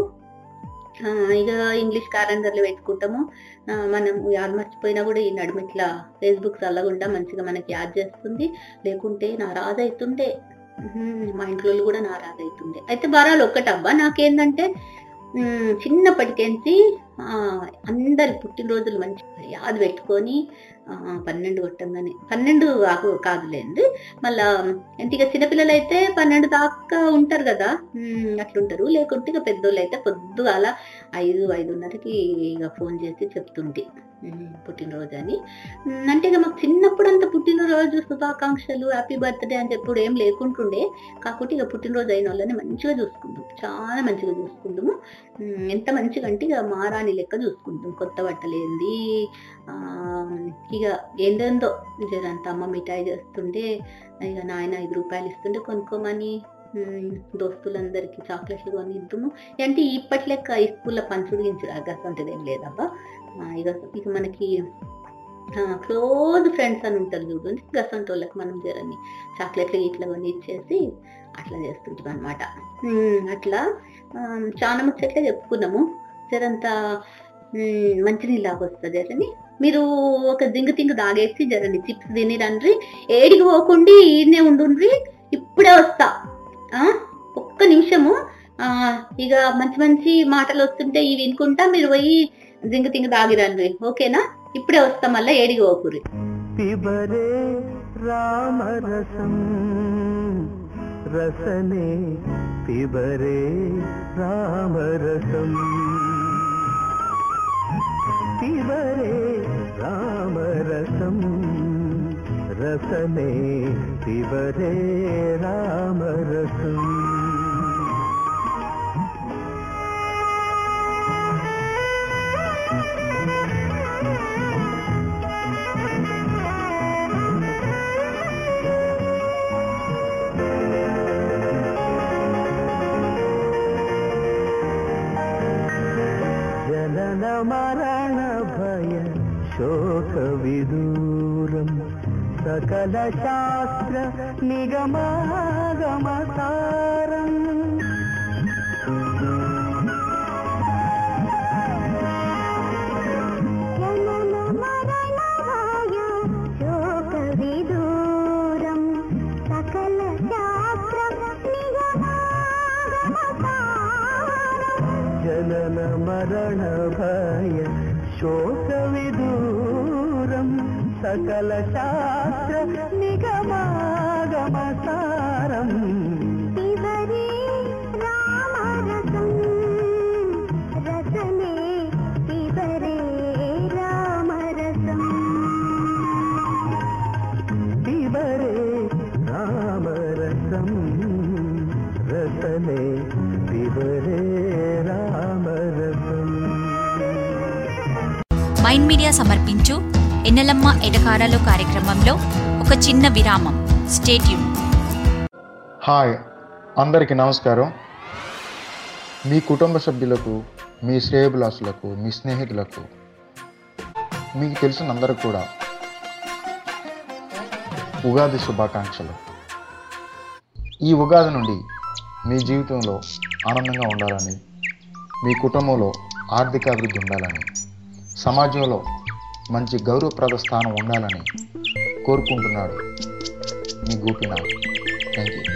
ఆ, ఇక ఇంగ్లీష్ క్యాలెండర్లు పెట్టుకుంటాము ఆ, మనం యాద్ మర్చిపోయినా కూడా ఈ నడుమ ఇట్లా ఫేస్బుక్ చల్లకుండా మంచిగా మనకి యాద్ చేస్తుంది లేకుంటే నారాజు అవుతుండే ఉహుం, మా ఇంట్లో వాళ్ళు కూడా నారాజు అవుతుండే అయితే బరాలు ఒక్కటబ్బా నాకేందంటే ఉమ్, చిన్నప్పటికేంచి ఆ, అందరి పుట్టినరోజులు మంచి యాది పెట్టుకొని ఆ, పన్నెండు కొట్టంగానే పన్నెండు కాదు కాదులేండి మళ్ళా అంటే ఇక చిన్నపిల్లలు అయితే పన్నెండు దాకా ఉంటారు కదా ఉమ్, అట్లుంటారు లేకుంటే ఇక పెద్దోళ్ళు అయితే పొద్దుగాల ఐదు ఐదున్నరకి ఇక ఫోన్ చేసి చెప్తుంటే ఉమ్, పుట్టినరోజు అని ఉమ్, అంటే ఇక మాకు చిన్నప్పుడు అంత పుట్టినరోజు శుభాకాంక్షలు హ్యాపీ బర్త్డే అని చెప్పుడు ఏం లేకుంటుండే కాకపోతే ఇక పుట్టినరోజు అయిన వాళ్ళని మంచిగా చూసుకుందాం చాలా మంచిగా చూసుకుందాము ఉమ్, ఎంత మంచిగా అంటే ఇక మారాణి లెక్క చూసుకుంటాం కొత్త బట్టలు ఏంది ఆ, ఇక ఏందేందో జరంత అమ్మ మిఠాయి చేస్తుంటే ఇక నాయన ఐదు రూపాయలు ఇస్తుంటే కొనుక్కోమని ఉమ్, దోస్తులందరికీ చాక్లెట్లు కొని ఇద్దాము అంటే ఇప్పటి లెక్క ఈ స్కూల్లో పంచుడు గించుడు అగసంటది ఏం లేదబ్బా ఆ, ఇక ఇక మనకి క్లోజ్ ఫ్రెండ్స్ అని ఉంటారు చూడండి గసంటి వాళ్ళకి మనం జరని చాక్లెట్లు ఇట్లా కొని ఇచ్చేసి అట్లా చేస్తుంటాం అనమాట అట్లా ఆ, చాలా ముచ్చట్లే చెప్పుకున్నాము జరంతా ఉమ్, మంచినీళ్ళలాగా వస్తుంది జరని మీరు ఒక దింగు తింగు తాగేసి జరండి చిప్స్ తిని రండి ఏడికి పోకుండి ఈడనే ఉండుండ్రి ఇప్పుడే వస్తా ఆ, ఒక్క నిమిషము ఆ, ఇక మంచి మంచి మాటలు వస్తుంటే ఇవి వినుకుంటా మీరు పోయి జింగు తింగు తాగిరండి ఓకేనా ఇప్పుడే వస్తా మళ్ళీ ఏడికి పోకురి పిబరే రామరసం రసనే పిబరే రామరసం పిబరే రామరసం రసనే పిబరే రామరసం జనన మరణ భయ శోక విదూరం సకల శాస్త్ర నిగమాగమసారం జనన మరణ భయ శోక విదూరం సకల శాస్త్ర నిగమాగమసారం పిబరే రామరసం రసనే పిబరే రామరసం మైండ్ మీడియా సమర్పించు ఎన్నెలమ్మ ఎటకారాలు కార్యక్రమంలో ఒక చిన్న విరామం స్టేట్యూన్ హాయ్ అందరికీ నమస్కారం మీ కుటుంబ సభ్యులకు మీ శ్రేయభిలాషులకు మీ స్నేహితులకు మీకు తెలిసిన అందరికి కూడా ఉగాది శుభాకాంక్షలు ఈ ఉగాది నుండి మీ జీవితంలో ఆనందంగా ఉండాలని మీ కుటుంబంలో ఆర్థిక అభివృద్ధి ఉండాలని సమాజంలో మంచి గౌరవప్రద స్థానం ఉండాలని కోరుకుంటున్నాడు మీ గోపీనాథ్ థ్యాంక్ యూ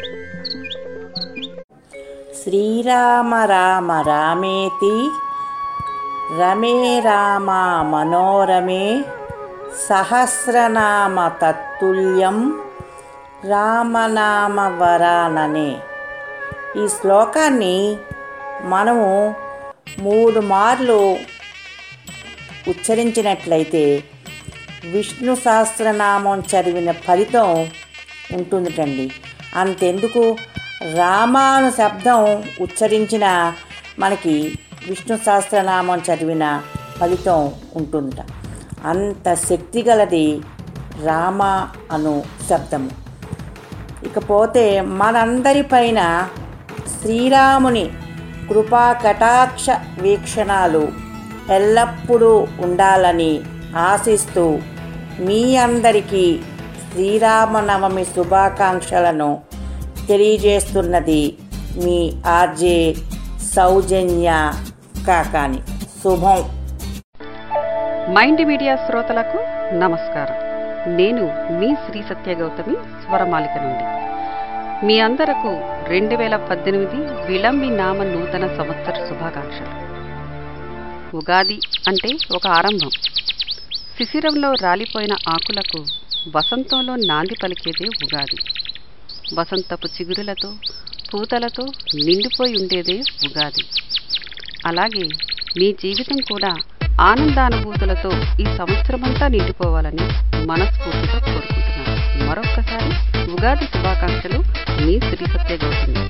శ్రీరామ రామ రామేతి రమే రామ మనోరమే సహస్రనామ తత్తుల్యం రామనామ వరాననే ఈ శ్లోకాన్ని మనము మూడు మార్లు ఉచ్చరించినట్లయితే విష్ణు సహస్రనామం చదివిన ఫలితం ఉంటుందిటండి అంతెందుకు రామాను శబ్దం ఉచ్చరించిన మనకి విష్ణు సహస్రనామం చదివిన ఫలితం ఉంటుందట అంత శక్తి గలది రామ అను శబ్దము ఇకపోతే మనందరిపైన శ్రీరాముని కృపా కటాక్ష వీక్షణాలు ఎల్లప్పుడూ ఉండాలని ఆశిస్తూ మీ అందరికీ శ్రీరామనవమి శుభాకాంక్షలను తెలియజేస్తున్నది మీ ఆర్జే సౌజన్య కాకాని శుభం మైండ్ మీడియా శ్రోతలకు నమస్కారం నేను మీ శ్రీ సత్య గౌతమి స్వరమాలిక నుండి మీ అందరకు రెండు వేల పద్దెనిమిది విలంబి నామ నూతన సంవత్సర శుభాకాంక్షలు ఉగాది అంటే ఒక ఆరంభం శిశిరంలో రాలిపోయిన ఆకులకు వసంతంలో నాంది పలికేదే ఉగాది వసంతపు చిగురులతో పూతలతో నిండిపోయి ఉండేదే ఉగాది అలాగే మీ జీవితం కూడా ఆనందానుభూతులతో ఈ సంవత్సరమంతా నిండిపోవాలని మనస్ఫూర్తిగా కోరుకుంటున్నాను మరొక్కసారి ఉగాది శుభాకాంక్షలు మీ Shri Satya Gautami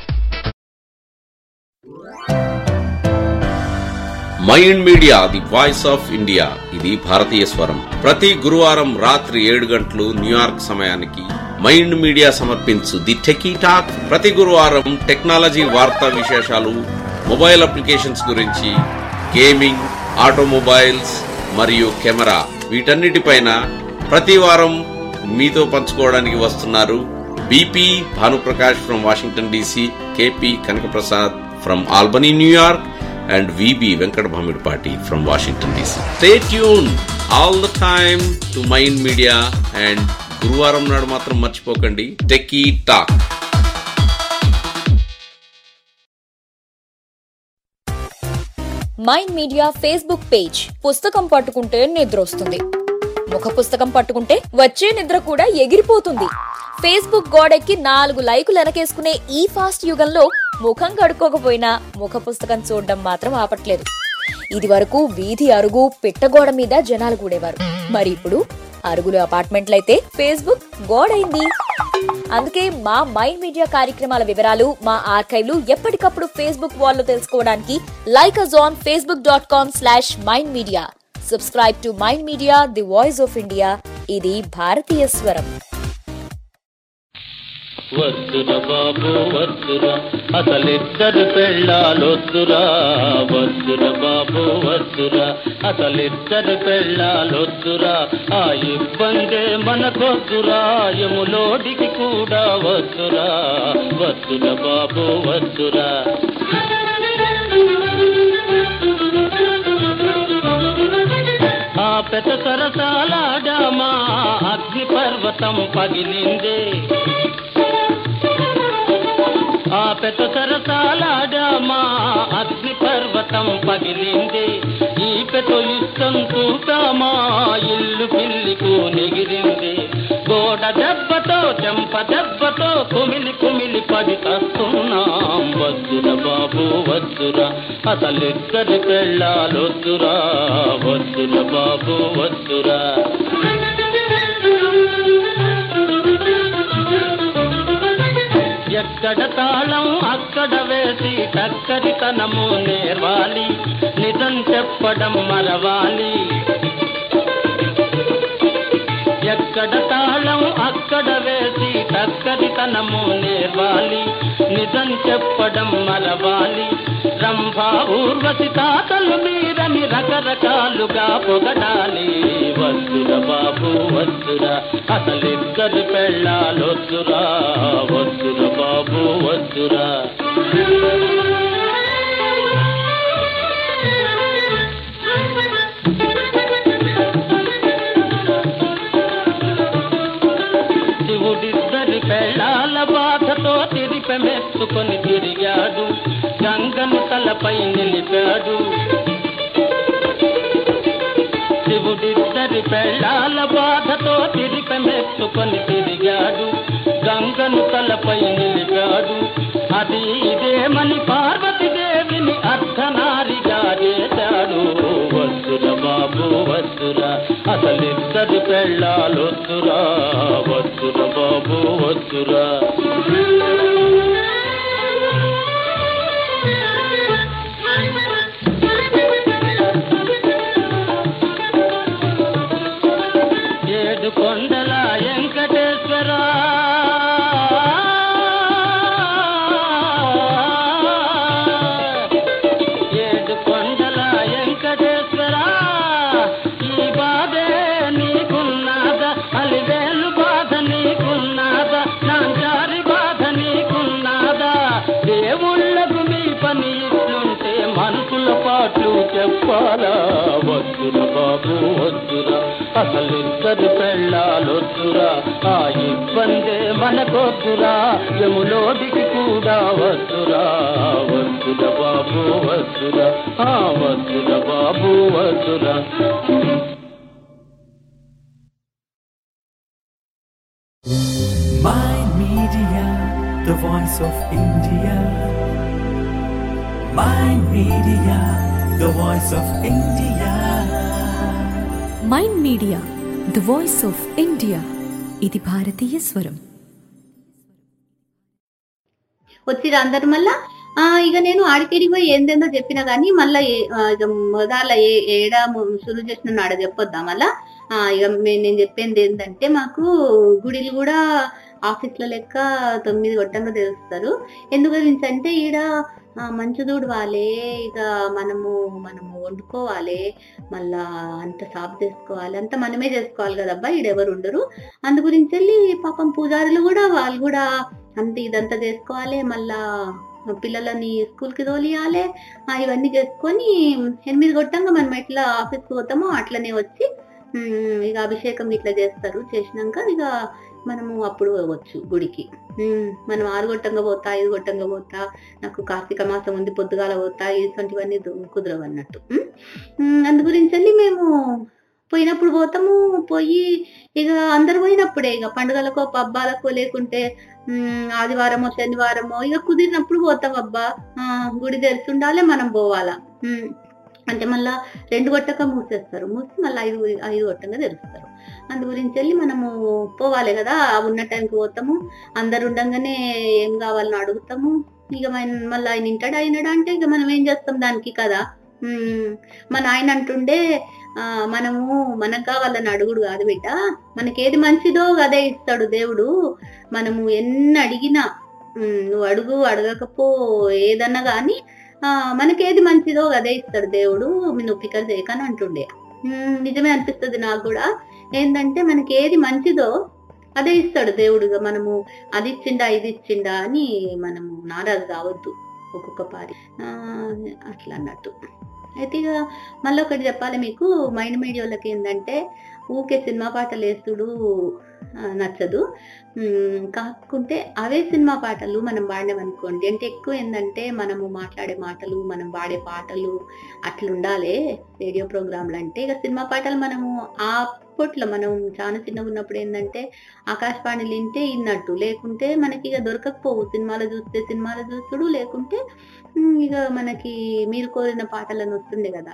Mind Media the voice of India ఇది భారతీయ స్వరం ప్రతి గురువారం రాత్రి ఏడు గంటలు న్యూయార్క్ సమయానికి మైండ్ మీడియా సమర్పించు ది టెకీ టాక్ ప్రతి గురువారం టెక్నాలజీ వార్తా విశేషాలు మొబైల్ అప్లికేషన్స్ గురించి గేమింగ్ ఆటోమొబైల్స్ మరియు కెమెరా వీటన్నిటిపైన ప్రతి వారం మీతో పంచుకోవడానికి వస్తున్నారు BP Bhanuprakash from Washington DC KP Kanakaprasad from Albany New York and VB Venkat Bhamidpati from Washington DC. Stay tuned all the time to Mind Media and గురువారం నాడు మాత్రం మర్చిపోకండి Techie Talk Mind Media Facebook page పుస్తకం పట్టుకుంటే నిద్రొస్తుంది ముఖ పుస్తకం పట్టుకుంటే వచ్చే నిద్ర కూడా ఎగిరిపోతుంది ఫేస్బుక్ గోడెక్కి నాలుగు లైకులు వెనకేసుకునే ఈ ఫాస్ట్ యుగంలో ముఖం కడుక్కోకపోయినా ముఖ పుస్తకం చూడడం మాత్రం ఆపట్లేదు ఇది వరకు వీధి అరుగు పిట్టగోడ మీద జనాలు కూడేవారు మరి ఇప్పుడు అరుగులు అపార్ట్మెంట్లయితే ఫేస్బుక్ గోడైంది అందుకే మా మైండ్ మీడియా కార్యక్రమాల వివరాలు మా ఆర్కైవ్లు ఎప్పటికప్పుడు ఫేస్బుక్ వాల్లో తెలుసుకోవడానికి like us on Facebook dot com slash Mind Media subscribe to Mind Media the voice of India ఇది భారతీయ స్వరం వద్దుర బాబు వద్దుర అసలిద్దరు పెళ్ళాలొద్దురా వద్దుర బాబు వద్దుర అసలిద్దరు పెళ్ళాలొద్దురా ఆ ఇబ్బందే మనకొద్దురా యములోడికి కూడా వద్దురా వద్దుర బాబు వద్దురా ఆ పెద్ద సరసాలాడామా అగ్ని పర్వతం పగిలిందే ఆ పెద్ద సరసాలాడామా అగ్ని పర్వతం పగిలింది ఈ పెద్ద ఇష్టం చూసామా ఇల్లు పిల్లికు నెగిరింది గోడ దెబ్బతో చెంప దెబ్బతో కుమిలి కుమిలి పడి తస్తున్నాం వద్దుర బాబు వద్దుర అసలిద్దరి పెళ్ళాలొద్దురా వద్దుర బాబు వద్దురా ఎక్కడ తాళం అక్కడ వేసి టక్కరి తనము నేర్వాలి నిజం చెప్పడం మరవాలి ఎక్కడ తాళం అక్కడ వేసి టక్కరి తనము నేర్వాలి నిజం చెప్పడం మరవాలి రంభా ఊర్వశి తాతలు మీరని రకరకాలుగా పొగడాలి వద్దుర బాబు వద్దుర అసలిద్దరు పెళ్ళాలొద్దురా వద్దుర బాబు వద్దురా శివుడిద్దరి పెళ్ళాల బాధతో తిరిపెమెత్తుకొని తిరిగాడు గంగను తలపై నిలిపాడు శివుడిద్దరి పెళ్ళాల బాధతో తిరిపెమెత్తుకొని తిరిగాడు గంగను తలపై నిలిపాడు అది ఇదేమని పార్వతీదేవిని అర్ధనారిగా చేశాడు వద్దుర బాబు వద్దుర అసలిద్దరు పెళ్ళాలొద్దురా వద్దుర బాబు వద్దురా ఏడు కొండల వెంకటేశ్వర ఏడు కొండల వెంకటేశ్వర ఈ బాధే నీకున్నాదా అలివేలు బాధ నీకున్నాదా నాంచారి బాధ నీకున్నాదా దేవుళ్ళకు మీ పని ఇట్లుంటే మనసుల పాటలు చెప్పాలా వద్దుర బాబు వద్దురా అసలిద్దరు పెళ్ళాలొద్దురా ఆ ఇబ్బందే మనకొద్దురా యములోడికి కూడా కూడా వద్దురా వద్దుర బాబు వద్దురా ఆ వద్దుర బాబు వద్దురా My Media, the voice of India. My Media, the voice of India. Mind Media the voice of India ఇది భారతీయ స్వరం వచ్చిర్రు అందరు మళ్ళా ఆ ఇక నేను ఆడికేడికి పోయి ఏందేందో చెప్పినా కానీ మళ్ళా ఏ- ఆ, ఇక మొదల ఏ ఏడా షురు చేసిన ఆడ చెప్పొద్దా మళ్ళా ఆ, ఇక మే- నేను చెప్పింది ఏంటంటే మాకు గుడిలు కూడా ఆఫీస్ల లెక్క తొమ్మిది గొట్టంగా తెలుస్తారు ఎందు గురించి అంటే ఈడ ఆ, మంచు దూడవాలే ఇక మనము మనము వండుకోవాలి మళ్ళా అంత సాఫ్ చేసుకోవాలి అంత మనమే చేసుకోవాలి కదబ్బా ఈడెవరు ఉండరు అందు గురించి వెళ్ళి పాపం పూజారులు కూడా వాళ్ళు కూడా అంత ఇదంతా చేసుకోవాలి మళ్ళా పిల్లలని స్కూల్ కి తోలియాలి ఆ, ఇవన్నీ చేసుకొని ఎనిమిది కొట్టంగా మనం ఎట్లా ఆఫీస్కి పోతామో అట్లనే వచ్చి ఉమ్, ఇక అభిషేకం ఇట్లా చేస్తారు చేసినాక ఇక మనము అప్పుడు పోవచ్చు గుడికి ఉమ్, మనం ఆరు గొట్టంగా పోతా ఐదు గొట్టంగా పోతా నాకు కార్తీక మాసం ఉంది పొద్దుగాల పోతా ఇటువంటివన్నీ దు- కుదరవు అన్నట్టు ఉమ్. ఉమ్, అందు గురించి వెళ్ళి మేము పోయినప్పుడు పోతాము పోయి ఇక అందరు పోయినప్పుడే ఇక పండుగలకో పబ్బాలకో లేకుంటే ఉమ్, ఆదివారమో శనివారమో ఇక కుదిరినప్పుడు పోతాం అబ్బా ఆ, గుడి తెరిచి ఉండాలి మనం పోవాలా ఉమ్, అంటే మళ్ళా రెండు గొట్టక మూసేస్తారు మూసి మళ్ళీ ఐదు ఐదు గొట్టంగా తెరుస్తారు అందు గురించి వెళ్ళి మనము పోవాలి కదా ఆ ఉన్న టైంకి పోతాము అందరు ఉండంగానే ఏం కావాలని అడుగుతాము ఇక మన- మళ్ళీ ఆయన ఇంటాడు అయినాడు అంటే ఇక మనం ఏం చేస్తాం దానికి కదా ఉమ్, మన ఆయన అంటుండే ఆ, మనము మనకు కావాలని అడుగుడు కాదు బిడ్డ మనకి ఏది మంచిదో అదే ఇస్తాడు దేవుడు మనము ఎన్ని అడిగినా ఉమ్, నువ్వు అడుగు అడగకపో ఏదన్నా కానీ మనకి ఏది మంచిదో అదే ఇస్తాడు దేవుడు నువ్వు పికర్ చేయకని అంటుండే ఉమ్, నిజమే అనిపిస్తుంది నాకు కూడా ఏంటంటే మనకి ఏది మంచిదో అదే ఇస్తాడు దేవుడుగా మనము అది ఇచ్చిండా ఇది ఇచ్చిండా అని మనము నారాజు కావద్దు ఒక్కొక్క పారి ఆ, అట్లా అన్నట్టు అయితే ఇక మళ్ళీ ఒకటి చెప్పాలి మీకు మైండ్ మీడియాలకి ఏంటంటే ఊకే సినిమా పాటలు వేస్తుడు ఆ, నచ్చదు ఉమ్, కాకుంటే అవే సినిమా పాటలు మనం పాడినామనుకోండి అంటే ఎక్కువ ఏంటంటే మనము మాట్లాడే మాటలు మనం పాడే పాటలు అట్లా ఉండాలి రేడియో ప్రోగ్రాంలు అంటే ఇక సినిమా పాటలు మనము ఆ అప్పట్లో మనం చాలా చిన్నగా ఉన్నప్పుడు ఏంటంటే ఆకాశవాణి వింటే ఇన్నట్టు లేకుంటే మనకి ఇక దొరకకపోవు సినిమాలు చూస్తే సినిమాలు చూస్తుడు లేకుంటే ఉమ్, ఇక మనకి మీరు కోరిన పాటలను వస్తుండే కదా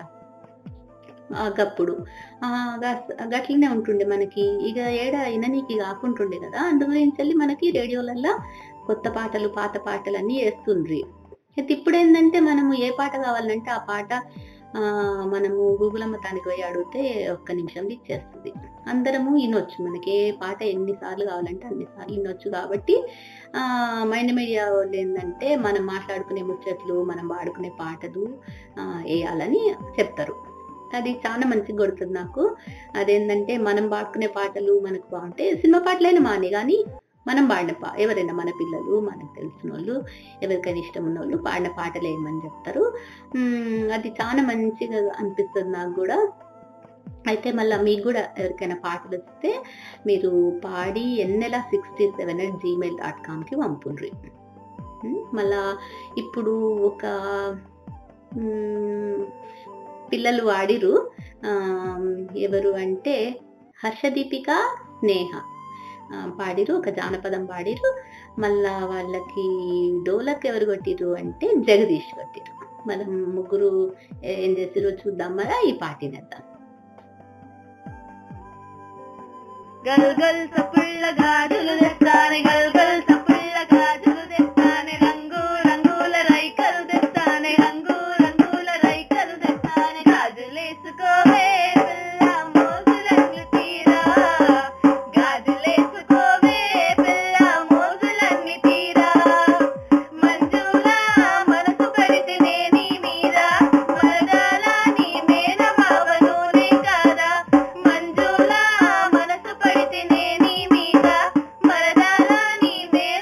ఆ గప్పుడు ఆ గస్- గట్లనే ఉంటుండే మనకి ఇక ఏడ ఇననీకి కాకుంటుండే కదా అందు గురించి వెళ్ళి మనకి రేడియోలల్లో కొత్త పాటలు పాత పాటలు అన్నీ వేస్తుండ్రి అయితే ఇప్పుడు ఏంటంటే మనము ఏ పాట కావాలంటే ఆ పాట ఆ, మనము గూగుల్ అమ్మతానికి పోయి అడిగితే ఒక్క నిమిషంలో ఇచ్చేస్తుంది అందరము వినొచ్చు మనకి ఏ పాట ఎన్నిసార్లు కావాలంటే అన్నిసార్లు వినొచ్చు కాబట్టి ఆ, మైండ్ మీడియా వాళ్ళు ఏంటంటే మనం మాట్లాడుకునే ముచ్చట్లు మనం పాడుకునే పాటలు ఆ, వేయాలని చెప్తారు అది చాలా మంచిగా కొడుతుంది నాకు అదేంటంటే మనం పాడుకునే పాటలు మనకు బాగుంటాయి సినిమా పాటలైనా మానే కానీ మనం పాడిన పా ఎవరైనా మన పిల్లలు మనకు తెలిసిన వాళ్ళు ఎవరికైనా ఇష్టం ఉన్న వాళ్ళు పాడిన పాటలు వేయమని చెప్తారు ఉమ్, అది చాలా మంచిగా అనిపిస్తుంది నాకు కూడా అయితే మళ్ళీ మీకు కూడా ఎవరికైనా పాటలు వస్తే మీరు పాడి Ennela sixty seven at Gmail dot కామ్కి పంపుండ్రి ఉమ్, మళ్ళా ఇప్పుడు ఒక ఉమ్, పిల్లలు వాడిరు ఆ, ఎవరు అంటే హర్షదీపిక స్నేహ ఆ, పాడిరు ఒక జానపదం పాడిరు మళ్ళా వాళ్ళకి డోలక్ ఎవరు కొట్టిరు అంటే జగదీష్ కొట్టిరు మనం ముగ్గురు ఏం చేసిరో చూద్దాం మరా ఈ పాటినేద్దాం గల్ గల్ సపుళ్ళ గాజులు తెస్తానే గల్ గల్ సపుళ్ళ గాజులు తెస్తానే రంగు రంగుల రైకలు తెస్తానే రంగు రంగుల రైకలు తెస్తానే గాజులేసుకోవే పిల్ల మోజులన్నీ తీరా గాజులేసుకోవే పిల్ల మోజులన్నీ తీరా మంజులా మనసు పడితేనే నీ మీద మరదాల నీ మేన భావనూనే కాదా మంజులా మనసు పడితేనే నీ మీద మరదాల నీ మేన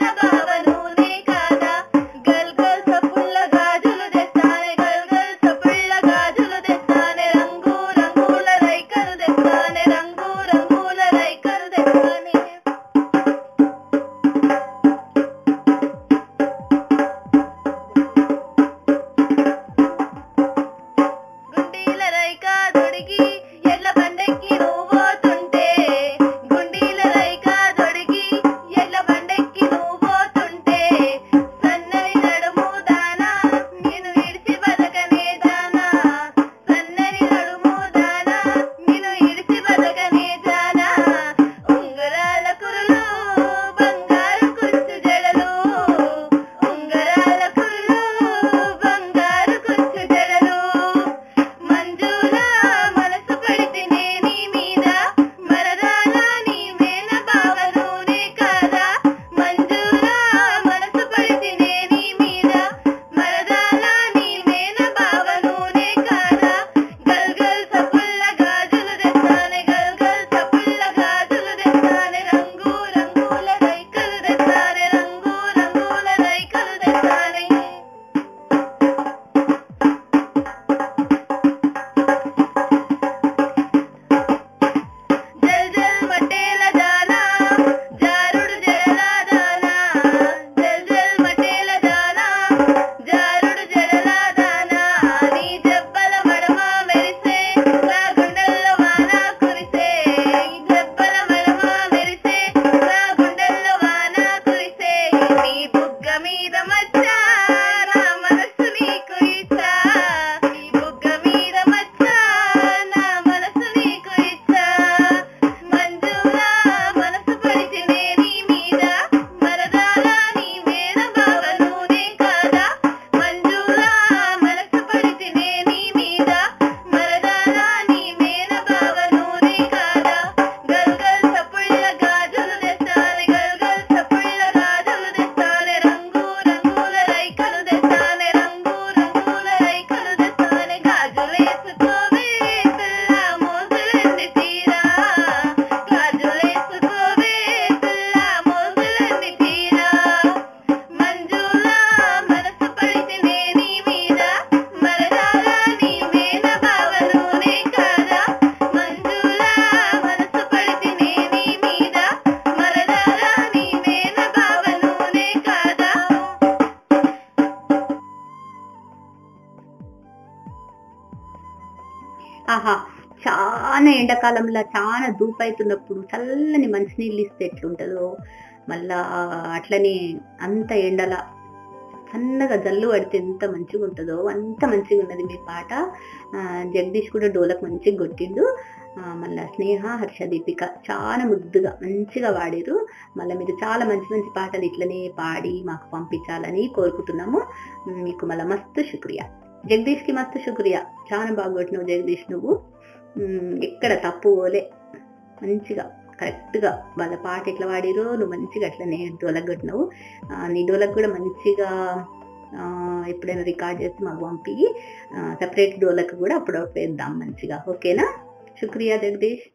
చాలా ఎండాకాలంలో చాలా ధూపు అవుతున్నప్పుడు చల్లని మంచినీళ్ళు ఇస్తే ఎట్లుంటుందో మళ్ళా అట్లనే అంత ఎండల సన్నగా జల్లు పడితే ఎంత మంచిగా ఉంటుందో అంత మంచిగా ఉన్నది మీ పాట ఆ, జగదీష్ కూడా డోలకు మంచిగా కొట్టిండు ఆ, మళ్ళా స్నేహ హర్ష దీపిక చాలా ముద్దుగా మంచిగా పాడిరు మళ్ళీ మీరు చాలా మంచి మంచి పాటలు ఇట్లనే పాడి మాకు పంపించాలని కోరుకుంటున్నాము మీకు మళ్ళీ మస్తు శుక్రియా జగదీష్కి మస్తు శుక్రియా చాలా బాగా కొట్టినావు జగదీష్ నువ్వు ఉమ్, ఎక్కడ తప్పు పోలే మంచిగా కరెక్ట్గా వాళ్ళ పాట ఎట్లా పాడిరో నువ్వు మంచిగా అట్లనే డోలకు కొట్టినావు ఆ, నీ డోలకు కూడా మంచిగా ఆ, ఎప్పుడైనా రికార్డ్ చేసి మాకు పంపి సపరేట్ డోలకు కూడా అప్పుడప్పుడు వేద్దాం మంచిగా ఓకేనా శుక్రియా జగదీష్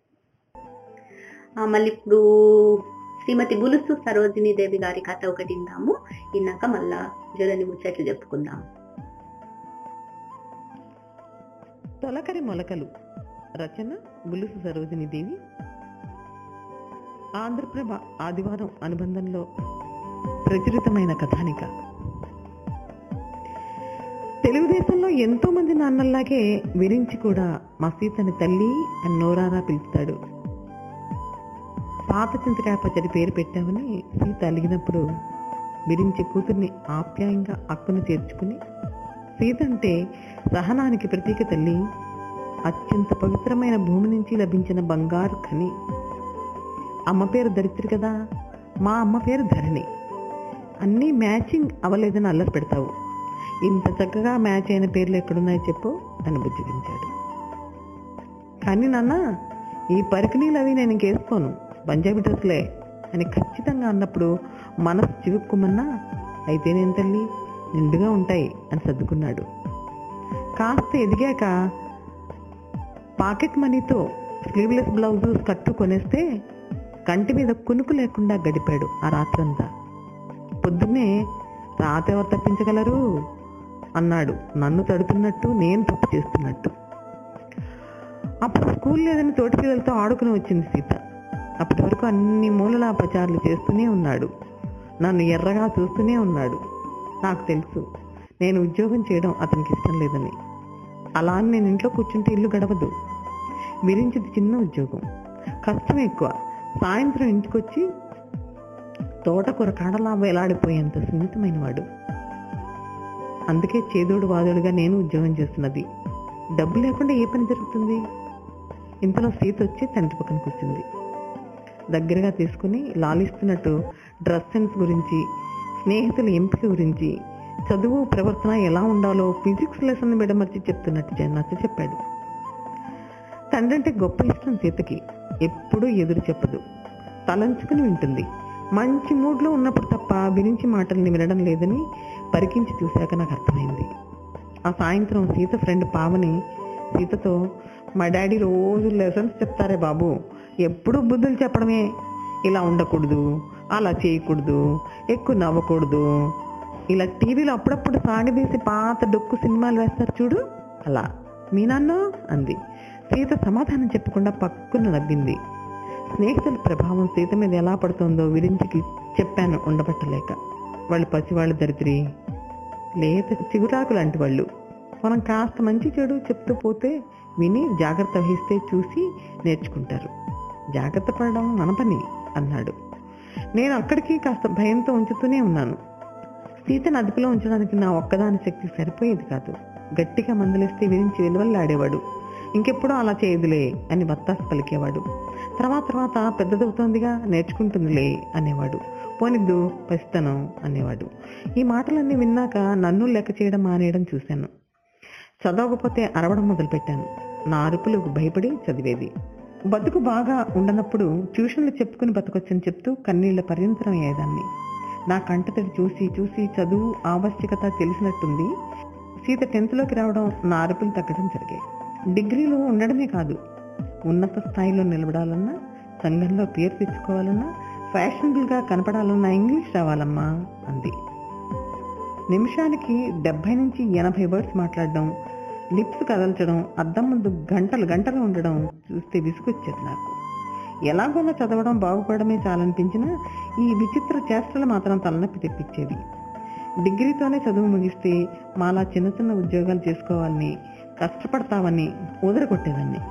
ఆ, మళ్ళీ ఇప్పుడు శ్రీమతి బులుసు సరోజిని దేవి గారి కథ ఒకటి విందాము విన్నాక మళ్ళా జలని ముచ్చట్లు చెప్పుకుందాం తొలకరి మొలకలు రచన బులుసు సరోజిని దేవి ఆంధ్రప్రభ ఆదివారం అనుబంధంలో ప్రచురితమైన కథానిక తెలుగుదేశంలో ఎంతో మంది నాన్నల్లాగే విరించి కూడా మా సీతని తల్లి అని నోరారా పిలుస్తాడు పాత చింతకాయ పచ్చడి పేరు పెట్టామని సీత అలిగినప్పుడు విరించి కూతుర్ని ఆప్యాయంగా అక్కున చేర్చుకుని సీత అంటే సహనానికి ప్రతీక తల్లి అత్యంత పవిత్రమైన భూమి నుంచి లభించిన బంగారు ఖని అమ్మ పేరు దరిద్రి కదా మా అమ్మ పేరు ధరణి అన్నీ మ్యాచింగ్ అవ్వలేదని అల్లరి పెడతావు ఇంత చక్కగా మ్యాచ్ అయిన పేర్లు ఎక్కడున్నాయో చెప్పు అని బుజ్జగించాడు కానీ నాన్న ఈ పరికిణీలు అవి నేను ఇంకేసుకోను పంజాబీ డ్రెస్లే అని ఖచ్చితంగా అన్నప్పుడు మనసు చివుక్కుమన్నా అయితే నేను తల్లి నిండుగా ఉంటాయి అని సర్దుకున్నాడు కాస్త ఎదిగాక పాకెట్ మనీతో స్లీవ్లెస్ బ్లౌజు స్కర్టు కొనేస్తే కంటి మీద కునుకు లేకుండా గడిపాడు ఆ రాత్రంతా పొద్దున్నే రాత ఎవరు తప్పించగలరు అన్నాడు నన్ను తడుతున్నట్టు నేను తప్పు చేస్తున్నట్టు అప్పుడు స్కూల్ లేదని తోటి పిల్లలతో ఆడుకుని వచ్చింది సీత అప్పటి వరకు అన్ని మూలలా ప్రచారాలు చేస్తూనే ఉన్నాడు నన్ను ఎర్రగా చూస్తూనే ఉన్నాడు నాకు తెలుసు నేను ఉద్యోగం చేయడం అతనికి ఇష్టం లేదని అలా అని నేను ఇంట్లో కూర్చుంటే ఇల్లు గడవదు విరించిది చిన్న ఉద్యోగం కష్టం ఎక్కువ సాయంత్రం ఇంటికొచ్చి తోటకూర కాడలా వేలాడిపోయేంత సున్నితమైన వాడు అందుకే చేదోడు వాదోడుగా నేను ఉద్యోగం చేస్తున్నది డబ్బు లేకుండా ఏ పని జరుగుతుంది ఇంతలో సీత వచ్చి తండ్రి పక్కన కూర్చుంది దగ్గరగా తీసుకుని లాలిస్తున్నట్టు డ్రెస్ సెన్స్ గురించి స్నేహితుల ఎంపిక గురించి చదువు ప్రవర్తన ఎలా ఉండాలో ఫిజిక్స్ లెసన్ విడమర్చి చెప్తున్నట్టు జ- నచ్చ చెప్పాడు తండ్రి అంటే గొప్ప ఇష్టం సీతకి ఎప్పుడూ ఎదురు చెప్పదు తలంచుకుని వింటుంది మంచి మూడ్లో ఉన్నప్పుడు తప్ప విరించి మాటల్ని వినడం లేదని పరికించి చూశాక నాకు అర్థమైంది ఆ సాయంత్రం సీత ఫ్రెండ్ పావని సీతతో మా డాడీ రోజు లెసన్స్ చెప్తారే బాబు ఎప్పుడూ బుద్ధులు చెప్పడమే ఇలా ఉండకూడదు అలా చేయకూడదు ఎక్కువ నవ్వకూడదు ఇలా టీవీలో అప్పుడప్పుడు సాగదీసి పాత డొక్కు సినిమాలు వేస్తారు చూడు అలా మీ నాన్న అంది సీత సమాధానం చెప్పకుండా పక్కున నవ్వింది స్నేహితుల ప్రభావం సీత మీద ఎలా పడుతుందో విరించికి చెప్పాను ఉండబట్టలేక వాళ్ళు పసివాళ్ళు దరిద్రి లేత చిగురాకు లాంటి వాళ్ళు మనం కాస్త మంచి చెడు చెప్తూ పోతే విని జాగ్రత్త వహిస్తే చూసి నేర్చుకుంటారు జాగ్రత్త పడడం మన పని అన్నాడు నేను అక్కడికి కాస్త భయంతో ఉంచుతూనే ఉన్నాను సీతను అదుపులో ఉంచడానికి నా ఒక్కదాని శక్తి సరిపోయేది కాదు గట్టిగా మందలిస్తే విరించి వెలువల్లాడేవాడు ఇంకెప్పుడూ అలా చేయదులే అని బత్తాసు పలికేవాడు తర్వాత తర్వాత పెద్దదవుతోందిగా నేర్చుకుంటుందిలే అనేవాడు పోనిద్దు పసితనం అనేవాడు ఈ మాటలన్నీ విన్నాక నన్ను లెక్క చేయడం మానేయడం చూశాను చదవకపోతే అరవడం మొదలుపెట్టాను నా అరుపులకు భయపడి చదివేది బతుకు బాగా ఉండనప్పుడు ట్యూషన్లు చెప్పుకుని బతకొచ్చని చెప్తూ కన్నీళ్ల పర్యంతరం అయ్యేదాన్ని నా కంటతడి చూసి చూసి చదువు ఆవశ్యకత తెలిసినట్టుంది సీత టెన్త్లోకి రావడం నా అరుపులు తగ్గడం జరిగాయి డిగ్రీలో ఉండడమే కాదు ఉన్నత స్థాయిలో నిలబడాలన్నా సంఘంలో పేరు తెచ్చుకోవాలన్నా ఫ్యాషనబుల్గా కనపడాలన్నా ఇంగ్లీష్ రావాలమ్మా అంది నిమిషానికి డెబ్బై నుంచి ఎనభై వర్డ్స్ మాట్లాడడం లిప్స్ కదల్చడం అద్దం ముందు గంటలు గంటలు ఉండడం చూస్తే విసుగొచ్చేది నాకు ఎలాగోలా చదవడం బాగుపడమే చాలనిపించినా ఈ విచిత్ర చేష్టలు మాత్రం తలనొప్పి తెప్పించేవి డిగ్రీతోనే చదువు ముగిస్తే మాలా చిన్న చిన్న ఉద్యోగాలు చేసుకోవాలని కష్టపడతావని ఊదరగొట్టేదాన్ని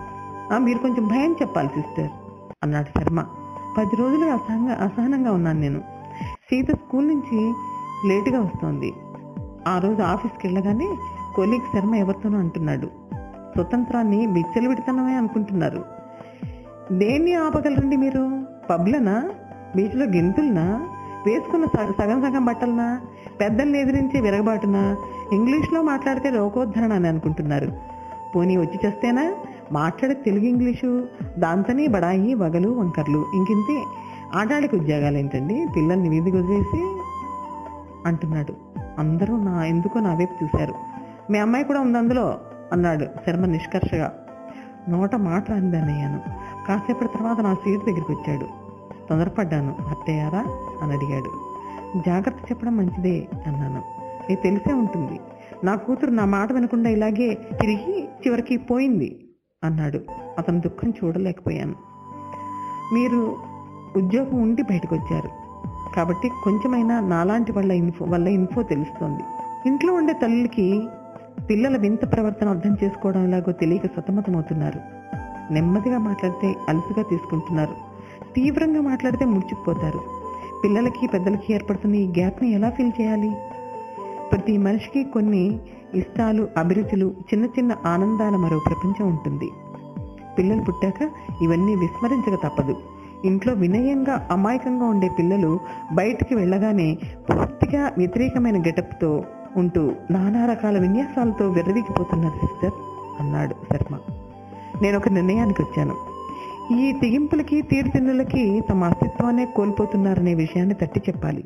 "ఆ, మీరు కొంచెం భయం చెప్పాలి సిస్టర్ అన్నాడు శర్మ పది రోజులుగా అసహనంగా అసహనంగా ఉన్నాను నేను సీత స్కూల్ నుంచి లేటుగా వస్తోంది ఆ రోజు ఆఫీస్కి వెళ్ళగానే కొలీగ్ శర్మ ఎవరితోనో అంటున్నాడు స్వతంత్రాన్ని బిచ్చలు పెడుతున్నామే అనుకుంటున్నారు దేన్ని ఆపగలరండి మీరు పబ్లనా బీచ్లో గెంతులనా వేసుకున్న సగ- సగం సగం బట్టలనా పెద్దల్ని ఎదిరించి విరగబాటునా ఇంగ్లీష్లో మాట్లాడితే లోకోద్ధరణ అని అనుకుంటున్నారు పోనీ వచ్చి చేస్తేనా మాట్లాడే తెలుగు ఇంగ్లీషు దాంతోనే బడాయి వగలు వంకర్లు ఇంకింతే ఆటాడికి ఉద్యోగాలు ఏంటండి పిల్లల్ని వీధికి వదిలేసి అంటున్నాడు అందరూ నా ఎందుకో నా వైపు చూశారు మీ అమ్మాయి కూడా ఉంది అందులో అన్నాడు శర్మ నిష్కర్షగా నోట మాట రానిదాన్నయ్యాను కాసేపటి తర్వాత నా సీట్ దగ్గరికి వచ్చాడు తొందరపడ్డాను అత్తయ్యారా అని అడిగాడు జాగ్రత్త చెప్పడం మంచిదే అన్నాను నీకు తెలిసే ఉంటుంది నా కూతురు నా మాట వినకుండా ఇలాగే తిరిగి చివరికి పోయింది అన్నాడు అతని దుఃఖం చూడలేకపోయాను మీరు ఉద్యోగం ఉండి బయటకు వచ్చారు కాబట్టి కొంచెమైనా నాలాంటి వాళ్ళ ఇన్ఫో వల్ల ఇన్ఫో తెలుస్తోంది ఇంట్లో ఉండే తల్లికి పిల్లల వింత ప్రవర్తన అర్థం చేసుకోవడం ఎలాగో తెలియక సతమతమవుతున్నారు నెమ్మదిగా మాట్లాడితే అలుసుగా తీసుకుంటున్నారు తీవ్రంగా మాట్లాడితే ముడుచుకుపోతారు పిల్లలకి పెద్దలకి ఏర్పడుతున్న ఈ గ్యాప్ని ఎలా ఫీల్ చేయాలి ప్రతి మనిషికి కొన్ని ఇష్టాలు అభిరుచులు చిన్న చిన్న ఆనందాల మరో ప్రపంచం ఉంటుంది పిల్లలు పుట్టాక ఇవన్నీ విస్మరించక తప్పదు ఇంట్లో వినయంగా అమాయకంగా ఉండే పిల్లలు బయటికి వెళ్ళగానే పూర్తిగా వ్యతిరేకమైన గెటప్తో ఉంటూ నానా రకాల విన్యాసాలతో విర్రవీగిపోతున్నారు సిస్టర్ అన్నాడు శర్మ నేను ఒక నిర్ణయానికి వచ్చాను ఈ తెగింపులకి తీరుతిన్నులకి తమ అస్తిత్వాన్నే కోల్పోతున్నారనే విషయాన్ని తట్టి చెప్పాలి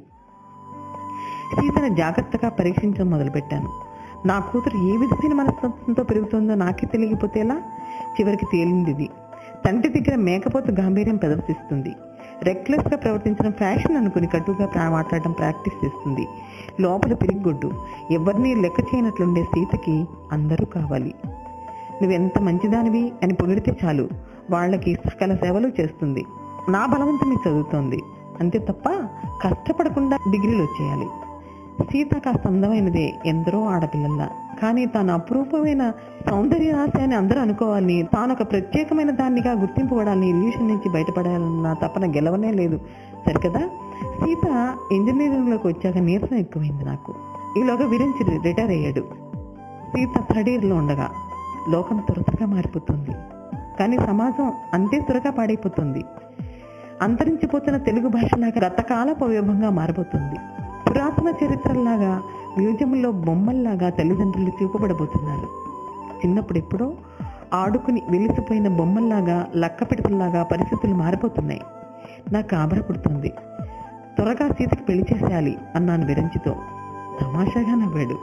సీతను జాగ్రత్తగా పరీక్షించడం మొదలుపెట్టాను నా కూతురు ఏ విధమైన మనస్తత్వంతో పెరుగుతుందో నాకే తెలియకపోతే ఎలా చివరికి తేలింది ఇది తండ్రి దగ్గర మేకపోతు గాంభీర్యం ప్రదర్శిస్తుంది రెక్లెస్ గా ప్రవర్తించడం ఫ్యాషన్ అనుకుని కటుగా ప్రా- మాట్లాడడం ప్రాక్టీస్ చేస్తుంది లోపల పిరిగొడ్డు ఎవరిని లెక్క చేయనట్లుండే సీతకి అందరూ కావాలి నువ్వెంత మంచిదానివి అని పొగిడితే చాలు వాళ్ళకి సకల సేవలు చేస్తుంది నా బలవంతం మీద చదువుతోంది అంతే తప్ప కష్టపడకుండా డిగ్రీలు వచ్చేయాలి సీత కాస్త అందమైనదే ఎందరో ఆడపిల్లల్లా కానీ తాను అపురూపమైన సౌందర్య రాశి అని అందరూ అనుకోవాలని తాను ఒక ప్రత్యేకమైన దాన్నిగా గుర్తింపబడాలని ఇల్యూషన్ నుంచి బయటపడాలన్న తపన గెలవనే లేదు సరికదా సీత ఇంజనీరింగ్లోకి వచ్చాక నీరసం ఎక్కువైంది నాకు ఈలోగా విరించి రిటైర్ అయ్యాడు సీత థర్డ్ ఇయర్లో ఉండగా లోకం త్వర త్వరగా మారిపోతుంది కానీ సమాజం అంతే త్వరగా పాడైపోతుంది అంతరించిపోతున్న తెలుగు భాషలాగా రతకాలపు వైభవంగా మారబోతుంది పురాతన చరిత్రలాగా మ్యూజియంలో బొమ్మల్లాగా తల్లిదండ్రులు చూపబడబోతున్నారు చిన్నప్పుడు ఎప్పుడో ఆడుకుని వెలిసిపోయిన బొమ్మల్లాగా లక్క పిడతల్లాగా పరిస్థితులు మారిపోతున్నాయి నాకు ఆబర పుడుతుంది త్వరగా సీతకి పెళ్లి చేసేయాలి అన్నాను విరంచితో తమాషాగా నవ్వాడు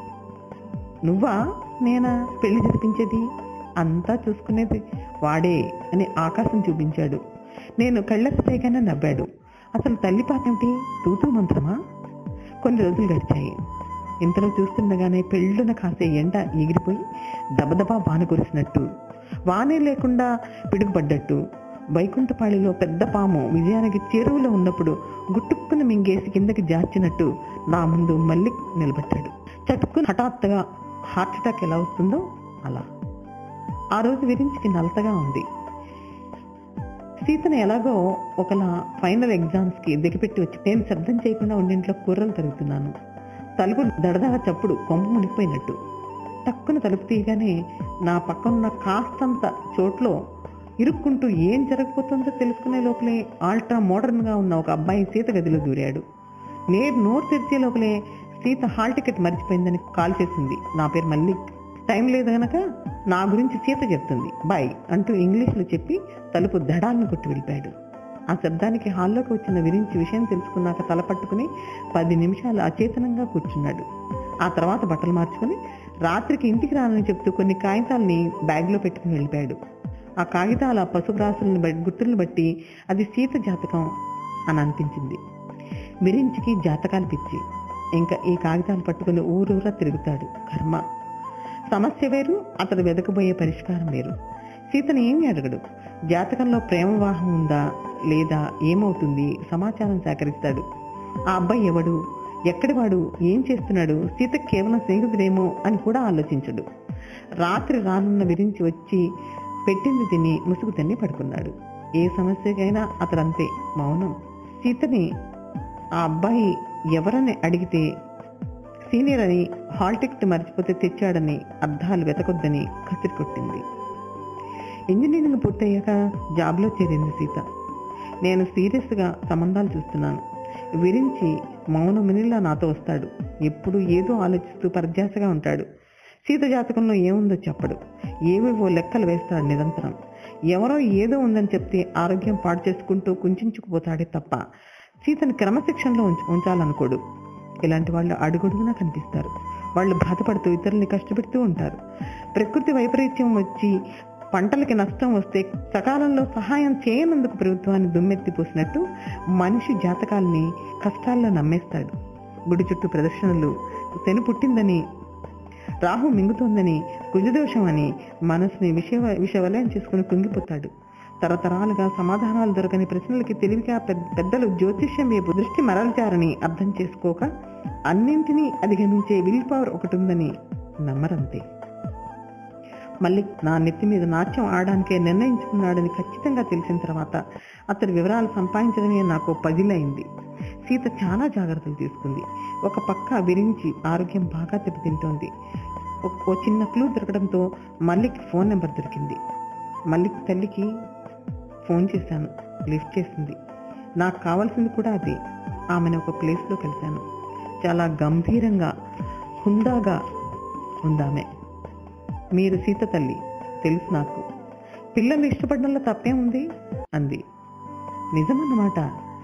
నువ్వా నేనా పెళ్లి జరిపించేది అంతా చూసుకునేది వాడే అని ఆకాశం చూపించాడు నేను కళ్ళెత్తగానే నవ్వాడు అసలు తల్లి పాటేమిటి తూతూ మంత్రమా కొన్ని రోజులు గడిచాయి ఇంతలో చూస్తుండగానే పెళ్ళున కాసే ఎండ ఎగిరిపోయి దబదబా వాన కురిసినట్టు వానే లేకుండా పిడుగుపడ్డట్టు వైకుంఠపాళిలో పెద్ద పాము విజయానికి చేరువలో ఉన్నప్పుడు గుట్టుక్కున మింగేసి కిందకి జార్చినట్టు నా ముందు మళ్ళీ నిలబెట్టాడు చటుక్కున హఠాత్తుగా హార్ట్ అటాక్ ఎలా వస్తుందో అలా ఆ రోజు విరించికి నలతగా ఉంది సీతను ఎలాగో ఒకలా ఫైనల్ ఎగ్జామ్స్ కి దిగపెట్టి వచ్చి నేను శబ్దం చేయకుండా ఉండింట్లో కూరలు తరుగుతున్నాను తలుపు దడదడ చప్పుడు కొంప మునిగిపోయినట్టు టక్కున తలుపు తీయగానే నా పక్కనున్న కాస్తంత చోట్లో ఇరుక్కుంటూ ఏం జరగబోతుందో తెలుసుకునే లోపలే ఆల్ట్రా మోడర్న్ గా ఉన్న ఒక అబ్బాయి సీత గదిలో దూరాడు నేను నోరు తెరిచే లోపలే సీత హాల్ టికెట్ మర్చిపోయిందని కాల్ చేసింది నా పేరు మల్లిక్ టైం లేదు గనక నా గురించి సీత చెప్తుంది బాయ్ అంటూ ఇంగ్లీష్లో చెప్పి తలుపు దడాలను కొట్టి వెళ్ళిపోయాడు ఆ శబ్దానికి హాల్లోకి వచ్చిన విరించి విషయం తెలుసుకున్నాక తల పట్టుకుని పది నిమిషాలు అచేతనంగా కూర్చున్నాడు ఆ తర్వాత బట్టలు మార్చుకుని రాత్రికి ఇంటికి రానని చెప్తూ కొన్ని కాగితాలని బ్యాగ్లో పెట్టుకుని వెళ్ళిపోయాడు ఆ కాగితాల పసుపు రాసులను బట్టి గుర్తులను బట్టి అది సీత జాతకం అని అనిపించింది విరించికి జాతకాలు పిచ్చి ఇంకా ఈ కాగితాలు పట్టుకుని ఊరూరా తిరుగుతాడు కర్మ సమస్య వేరు అతడు వెతకబోయే పరిష్కారం వేరు సీతను ఏమీ అడగడు జాతకంలో ప్రేమ వివాహం ఉందా లేదా ఏమవుతుంది సమాచారం సేకరిస్తాడు ఆ అబ్బాయి ఎవడు ఎక్కడి వాడు ఏం చేస్తున్నాడు సీత కేవలం స్నేహితుడేమో అని కూడా ఆలోచించడు రాత్రి రానున్న విరించి వచ్చి పెట్టింది తిని ముసుగు తిని పడుకున్నాడు ఏ సమస్యకైనా అతడంతే మౌనం సీతని ఆ అబ్బాయి ఎవరని అడిగితే సీనియర్ అని హాల్ టికెట్ మర్చిపోతే తెచ్చాడని అర్థాలు వెతకొద్దని కసిరి కొట్టింది ఇంజనీరింగ్ పూర్తయ్యాక జాబ్లో చేరింది సీత నేను సీరియస్గా సంబంధాలు చూస్తున్నాను విరించి మౌనమునిలా నాతో వస్తాడు ఎప్పుడు ఏదో ఆలోచిస్తూ పరధ్యాసగా ఉంటాడు సీత జాతకంలో ఏముందో చెప్పడు ఏవేవో లెక్కలు వేస్తాడు నిరంతరం ఎవరో ఏదో ఉందని చెప్తే ఆరోగ్యం పాడు చేసుకుంటూ కుంచుకుపోతాడే తప్ప సీతను క్రమశిక్షణలో ఉంచ ఉంచాలనుకోడు ఇలాంటి వాళ్ళు అడుగడుగునా కనిపిస్తారు వాళ్ళు బాధపడుతూ ఇతరుల్ని కష్టపెడుతూ ఉంటారు ప్రకృతి వైపరీత్యం వచ్చి పంటలకి నష్టం వస్తే సకాలంలో సహాయం చేయనందుకు ప్రభుత్వాన్ని దుమ్మెత్తి పోసినట్టు మనిషి జాతకాల్ని కష్టాల్లో నమ్మేస్తాడు గుడి చుట్టూ ప్రదర్శనలు శని పుట్టిందని రాహు మింగుతోందని కుజదోషం అని మనసుని విషయ విషవలయం చేసుకుని కుంగిపోతాడు తరతరాలుగా సమాధానాలు దొరకని ప్రశ్నలకి తెలివిగా పెద్ద- పెద్దలు జ్యోతిష్యం వైపు దృష్టి మరల్చారని అర్థం చేసుకోక అన్నింటినీ అధిగమించే విల్ పవర్ ఒకటి ఉందని నమ్మరంతే మళ్ళీ నా నెత్తి మీద నాట్యం ఆడడానికే నిర్ణయించుకున్నాడని ఖచ్చితంగా తెలిసిన తర్వాత అతడి వివరాలు సంపాదించడమే నాకు పజిలైంది సీత చాలా జాగ్రత్తలు తీసుకుంది ఒక పక్క విరించి ఆరోగ్యం బాగా దెబ్బతింటోంది ఒక- ఓ చిన్న క్లూ దొరకడంతో మల్లిక్ ఫోన్ నెంబర్ దొరికింది మల్లిక్ తల్లికి ఫోన్ చేశాను లిఫ్ట్ చేసింది నాకు కావాల్సింది కూడా అదే ఆమెను ఒక ప్లేస్లో కలిశాను చాలా గంభీరంగా హుందాగా ఉందామె మీరు సీత తల్లి తెలుసు నాకు పిల్లలు ఇష్టపడడంలో తప్పే ఉంది అంది నిజమన్నమాట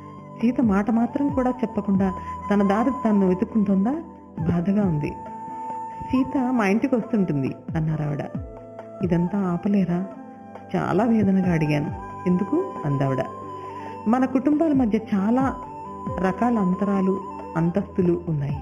సీత మాట మాత్రం కూడా చెప్పకుండా తన దారి తను వెతుక్కుంటుందా బాధగా ఉంది సీత మా ఇంటికి వస్తుంటుంది అన్నారు ఆవిడ ఇదంతా ఆపలేరా చాలా వేదనగా అడిగాను ఎందుకు అందావిడ మన కుటుంబాల మధ్య చాలా రకాల అంతరాలు అంతస్తులు ఉన్నాయి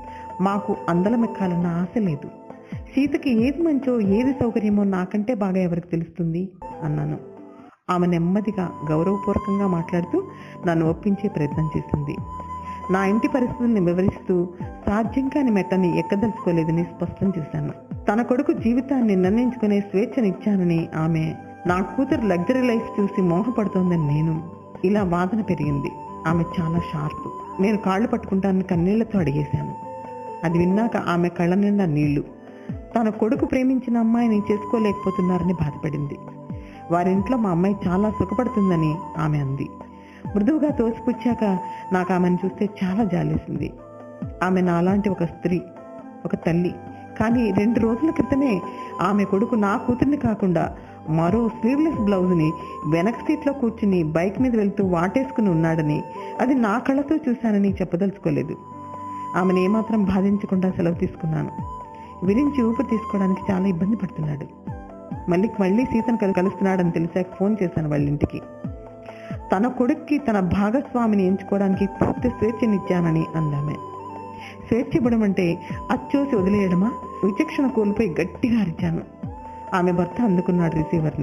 మాకు అందలమెక్కాలన్న ఆశ లేదు సీతకి ఏది మంచో ఏది సౌకర్యమో నాకంటే బాగా ఎవరికి తెలుస్తుంది అన్నాను ఆమె నెమ్మదిగా గౌరవపూర్వకంగా మాట్లాడుతూ నన్ను ఒప్పించే ప్రయత్నం చేసింది నా ఇంటి పరిస్థితుల్ని వివరిస్తూ సాధ్యం కాని మెట్టని ఎక్కదలుచుకోలేదని స్పష్టం చేశాను తన కొడుకు జీవితాన్ని నిర్ణయించుకునే స్వేచ్ఛనిచ్చానని ఆమె నా కూతురు లగ్జరీ లైఫ్ చూసి మోహపడుతోందని నేను ఇలా వాదన పెరిగింది ఆమె చాలా షార్ప్ నేను కాళ్ళు పట్టుకుంటానని కన్నీళ్లతో అడిగేశాను అది విన్నాక ఆమె కళ్ళ నిండా నీళ్లు తన కొడుకు ప్రేమించిన అమ్మాయిని చేసుకోలేకపోతున్నారని బాధపడింది వారింట్లో మా అమ్మాయి చాలా సుఖపడుతుందని ఆమె అంది మృదువుగా తోసిపుచ్చాక నాకు ఆమెను చూస్తే చాలా జాలేసింది ఆమె నాలాంటి ఒక స్త్రీ ఒక తల్లి కానీ రెండు రోజుల క్రితమే ఆమె కొడుకు నా కూతుర్ని కాకుండా మరో స్లీవ్లెస్ బ్లౌజ్ని వెనక సీట్లో కూర్చుని బైక్ మీద వెళ్తూ వాటేసుకుని ఉన్నాడని అది నా కళ్ళతో చూశానని చెప్పదలుచుకోలేదు ఆమెను ఏమాత్రం బాధించకుండా సెలవు తీసుకున్నాను విరించి ఊపిరి తీసుకోవడానికి చాలా ఇబ్బంది పడుతున్నాడు మళ్ళీ మళ్ళీ సీతను కలు- కలుస్తున్నాడని తెలిసాక ఫోన్ చేశాను వాళ్ళ ఇంటికి తన కొడుక్కి తన భాగస్వామిని ఎంచుకోవడానికి పూర్తి స్వేచ్ఛనిచ్చానని అందామె స్వేచ్ఛ ఇవ్వడం అంటే అచ్చోసి వదిలేయడమా విచక్షణ కోల్పోయి గట్టిగా అరిచాను ఆమె భర్త అందుకున్నాడు రిసీవర్ని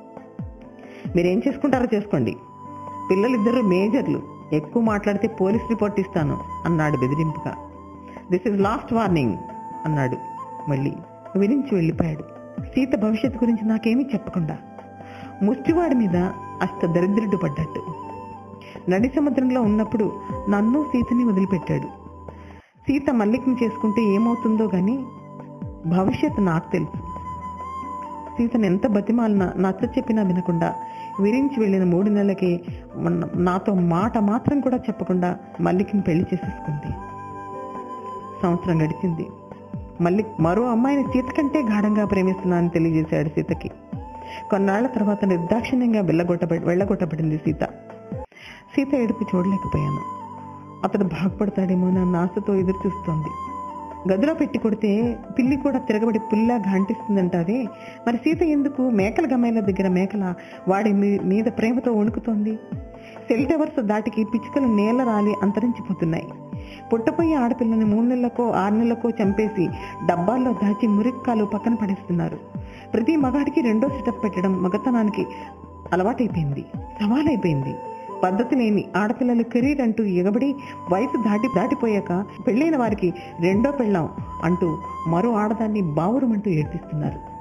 మీరేం చేసుకుంటారో చేసుకోండి పిల్లలిద్దరూ మేజర్లు ఎక్కువ మాట్లాడితే పోలీస్ రిపోర్ట్ ఇస్తాను అన్నాడు బెదిరింపుగా దిస్ ఇస్ లాస్ట్ వార్నింగ్ అన్నాడు మళ్ళీ విరించి వెళ్ళిపోయాడు సీత భవిష్యత్తు గురించి నాకేమీ చెప్పకుండా ముష్టివాడి మీద అష్ట దరిద్రుడు పడ్డట్టు నడి సముద్రంలో ఉన్నప్పుడు నన్ను సీతని వదిలిపెట్టాడు సీత మల్లికని చేసుకుంటే ఏమవుతుందో గాని భవిష్యత్తు నాకు తెలుసు సీతను ఎంత బతిమాలినా నచ్చ చెప్పినా వినకుండా విరించి వెళ్ళిన మూడు నెలలకే మొన్న నాతో మాట మాత్రం కూడా చెప్పకుండా మల్లికిని పెళ్లి చేసేసుకుంది సంవత్సరం గడిచింది మళ్ళీ మరో అమ్మాయిని సీత కంటే గాఢంగా ప్రేమిస్తున్నానని తెలియజేశాడు సీతకి కొన్నాళ్ల తర్వాత నిర్దాక్షిణ్యంగా వెళ్ళగొట్టబ వెళ్ళగొట్టబడింది సీత సీత ఏడుపు చూడలేకపోయాను అతడు బాగుపడతాడేమో నా ఆశతో ఎదురు చూస్తోంది గదిలో పెట్టి కొడితే పిల్లి కూడా తిరగబడి పుల్లా ఘాంటిస్తుందంటారే మరి సీత ఎందుకు మేకల గమ్మాయిల దగ్గర మేకల వాడి మీ- మీద ప్రేమతో వణుకుతోంది సెల్ టవర్స్ దాటికి పిచ్చుకలు నేల రాలి అంతరించిపోతున్నాయి పుట్టపోయే ఆడపిల్లని మూడు నెలలకో ఆరు నెలలకో చంపేసి డబ్బాల్లో దాచి మురిక్కాలు పక్కన పడేస్తున్నారు ప్రతి మగాడికి రెండో సెటప్ పెట్టడం మగతనానికి అలవాటైపోయింది సవాలైపోయింది పద్ధతి లేని ఆడపిల్లలు కెరీర్ అంటూ ఎగబడి వయసు దాటి దాటిపోయాక పెళ్ళైన వారికి రెండో పెళ్ళాం అంటూ మరో ఆడదాన్ని బావురమంటూ ఏడ్పిస్తున్నారు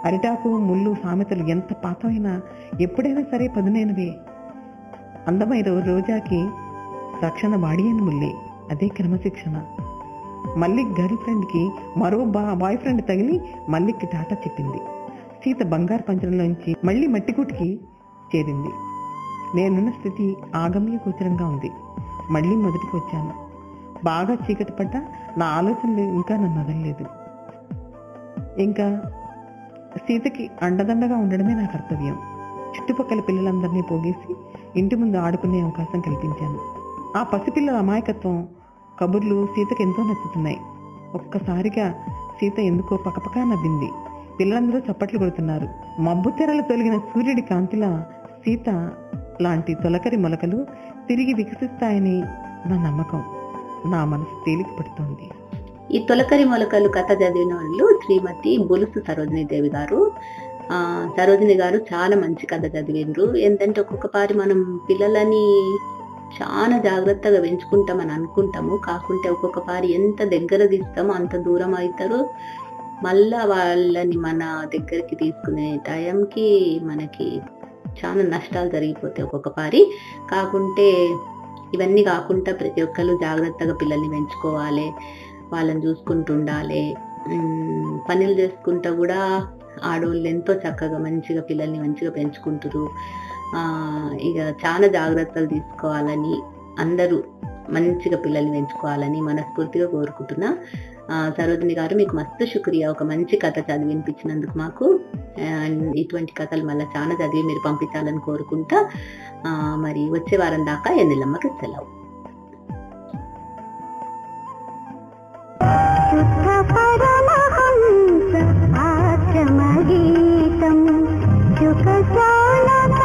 అరిటాకు ముళ్ళు సామెతలు ఎంత పాతమైనా ఎప్పుడైనా సరే పదునైనవే అందమైన రో- రోజాకి రక్షణ బాడీ అని ముల్లే అదే క్రమశిక్షణ మల్లిక్ గర్ల్ ఫ్రెండ్కి మరో బా బాయ్ ఫ్రెండ్ తగిలి మల్లిక్కి టాటా చెప్పింది సీత బంగారు పంచరంలోంచి మళ్ళీ మట్టికూటికి చేరింది నేనున్న స్థితి ఆగమ్య గోచరంగా ఉంది మళ్ళీ మొదటికి వచ్చాను బాగా చీకటి పడ్డా నా ఆలోచనలు ఇంకా నన్ను వదలలేదు ఇంకా సీతకి అండదండగా ఉండడమే నా కర్తవ్యం చుట్టుపక్కల పిల్లలందరినీ పోగేసి ఇంటి ముందు ఆడుకునే అవకాశం కల్పించాను ఆ పసిపిల్లల అమాయకత్వం కబుర్లు సీతకి ఎంతో నచ్చుతున్నాయి ఒక్కసారిగా సీత ఎందుకో పకపకా నవ్వింది పిల్లలందరూ చప్పట్లు కొడుతున్నారు మబ్బు తెరలు తొలగిన సూర్యుడి కాంతిలా సీత లాంటి తొలకరి మొలకలు తిరిగి వికసిస్తాయని నా నమ్మకం నా మనసు తేలిక పడుతోంది ఈ తొలకరి మొలకలు కథ చదివిన వాళ్ళు శ్రీమతి బొలుసు సరోజిని దేవి గారు ఆ సరోజిని గారు చాలా మంచి కథ చదివిండ్రు ఏంటంటే ఒక్కొక్క పారి మనం పిల్లలని చాలా జాగ్రత్తగా పెంచుకుంటామని అనుకుంటాము కాకుంటే ఒక్కొక్క పారి ఎంత దగ్గర తీస్తామో అంత దూరం అవుతారు మళ్ళా వాళ్ళని మన దగ్గరికి తీసుకునే టైంకి మనకి చాలా నష్టాలు జరిగిపోతాయి ఒక్కొక్క పారి కాకుంటే ఇవన్నీ కాకుండా ప్రతి ఒక్కరు జాగ్రత్తగా పిల్లల్ని పెంచుకోవాలి వాళ్ళని చూసుకుంటూ ఉండాలి ఉమ్, పనులు చేసుకుంటా కూడా ఆడవాళ్ళు ఎంతో చక్కగా మంచిగా పిల్లల్ని మంచిగా పెంచుకుంటారు ఆ, ఇక చాలా జాగ్రత్తలు తీసుకోవాలని అందరూ మంచిగా పిల్లల్ని పెంచుకోవాలని మనస్ఫూర్తిగా కోరుకుంటున్నా ఆ, సరోజిని గారు మీకు మస్తు శుక్రియా ఒక మంచి కథ చదివి వినిపించినందుకు మాకు అండ్ ఇటువంటి కథలు మళ్ళీ చాలా చదివి మీరు పంపించాలని కోరుకుంటా ఆ, మరి వచ్చే వారం దాకా ఎన్నెల్లమ్మకి సెలవు ఆశ్రమగీతం శుకశాలక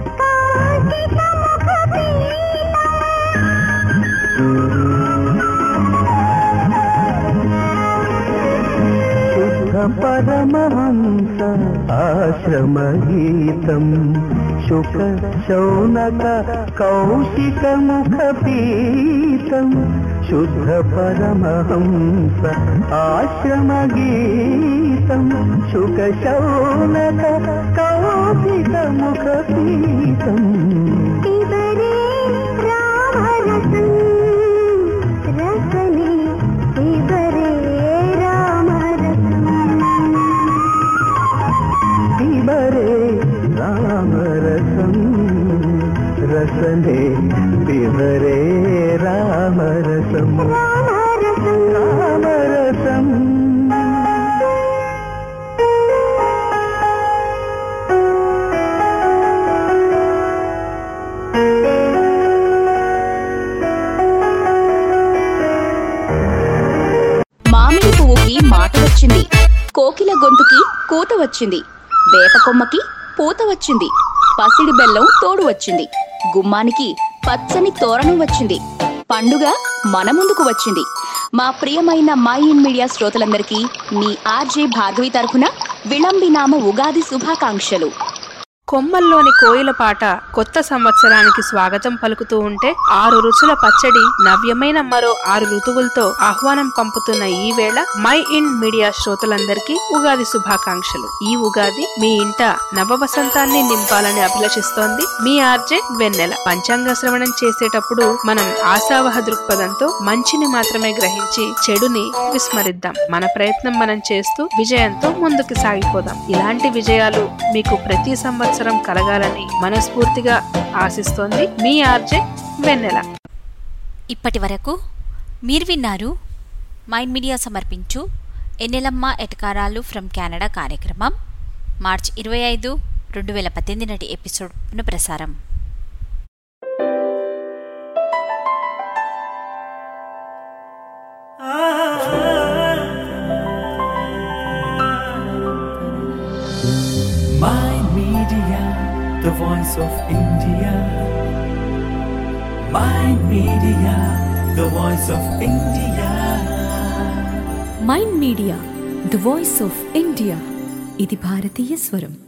శుద్ధ పరమహంస ఆశ్రమగీతం శుక శౌనక కౌశిక ముఖ పీతం శుద్ధ పరమహంస ఆశ్రమగీతం శుక శౌనక కౌశిక ముఖ పీతం పిబరే రామరసం రసనే పిబరే రామరసం పిబరే రామరసం రసనే పిబరే రామరసం రామరసం మామిడి పువ్వుకి మాట వచ్చింది కోకిల గొంతుకి కూత వచ్చింది వేప కొమ్మకి పూత వచ్చింది పసిడి బెల్లం తోడు వచ్చింది గుమ్మానికి పచ్చని తోరణం వచ్చింది పండుగ మన ముందుకు వచ్చింది మా ప్రియమైన మై ఇన్ మీడియా శ్రోతలందరికీ మీ ఆర్జే భార్గవి తరఫున విళంబినామ ఉగాది శుభాకాంక్షలు కొమ్మల్లోని కోయిల పాట కొత్త సంవత్సరానికి స్వాగతం పలుకుతూ ఉంటే ఆరు రుచుల పచ్చడి నవ్యమైన మరో ఆరు ఋతువులతో ఆహ్వానం పంపుతున్న ఈ వేళ మై ఇన్ మీడియా శ్రోతలందరికీ ఉగాది శుభాకాంక్షలు ఈ ఉగాది మీ ఇంట నవ వసంతాన్ని నింపాలని అభిలషిస్తోంది మీ ఆర్జే వెన్నెల పంచాంగ శ్రవణం చేసేటప్పుడు మనం ఆశావహ దృక్పథంతో మంచిని మాత్రమే గ్రహించి చెడుని విస్మరిద్దాం మన ప్రయత్నం మనం చేస్తూ విజయంతో ముందుకు సాగిపోదాం ఇలాంటి విజయాలు మీకు ప్రతి సంవత్సరం కలగాలని మనస్ఫూర్తిగా ఆశిస్తోంది మీ ఆర్జే వెన్నెల ఇప్పటి వరకు మీరు విన్నారు మైండ్ మీడియా సమర్పించు ఎన్నెలమ్మ ఎటకారాలు ఫ్రమ్ కెనడా కార్యక్రమం మార్చ్ ఇరవై ఐదు రెండు వేల పద్దెనిమిది నాటి ఎపిసోడ్ పునఃప్రసారం My Media, the voice of India. My Media, the voice of India. Mind Media the voice of India ఇది భారతీయ స్వరం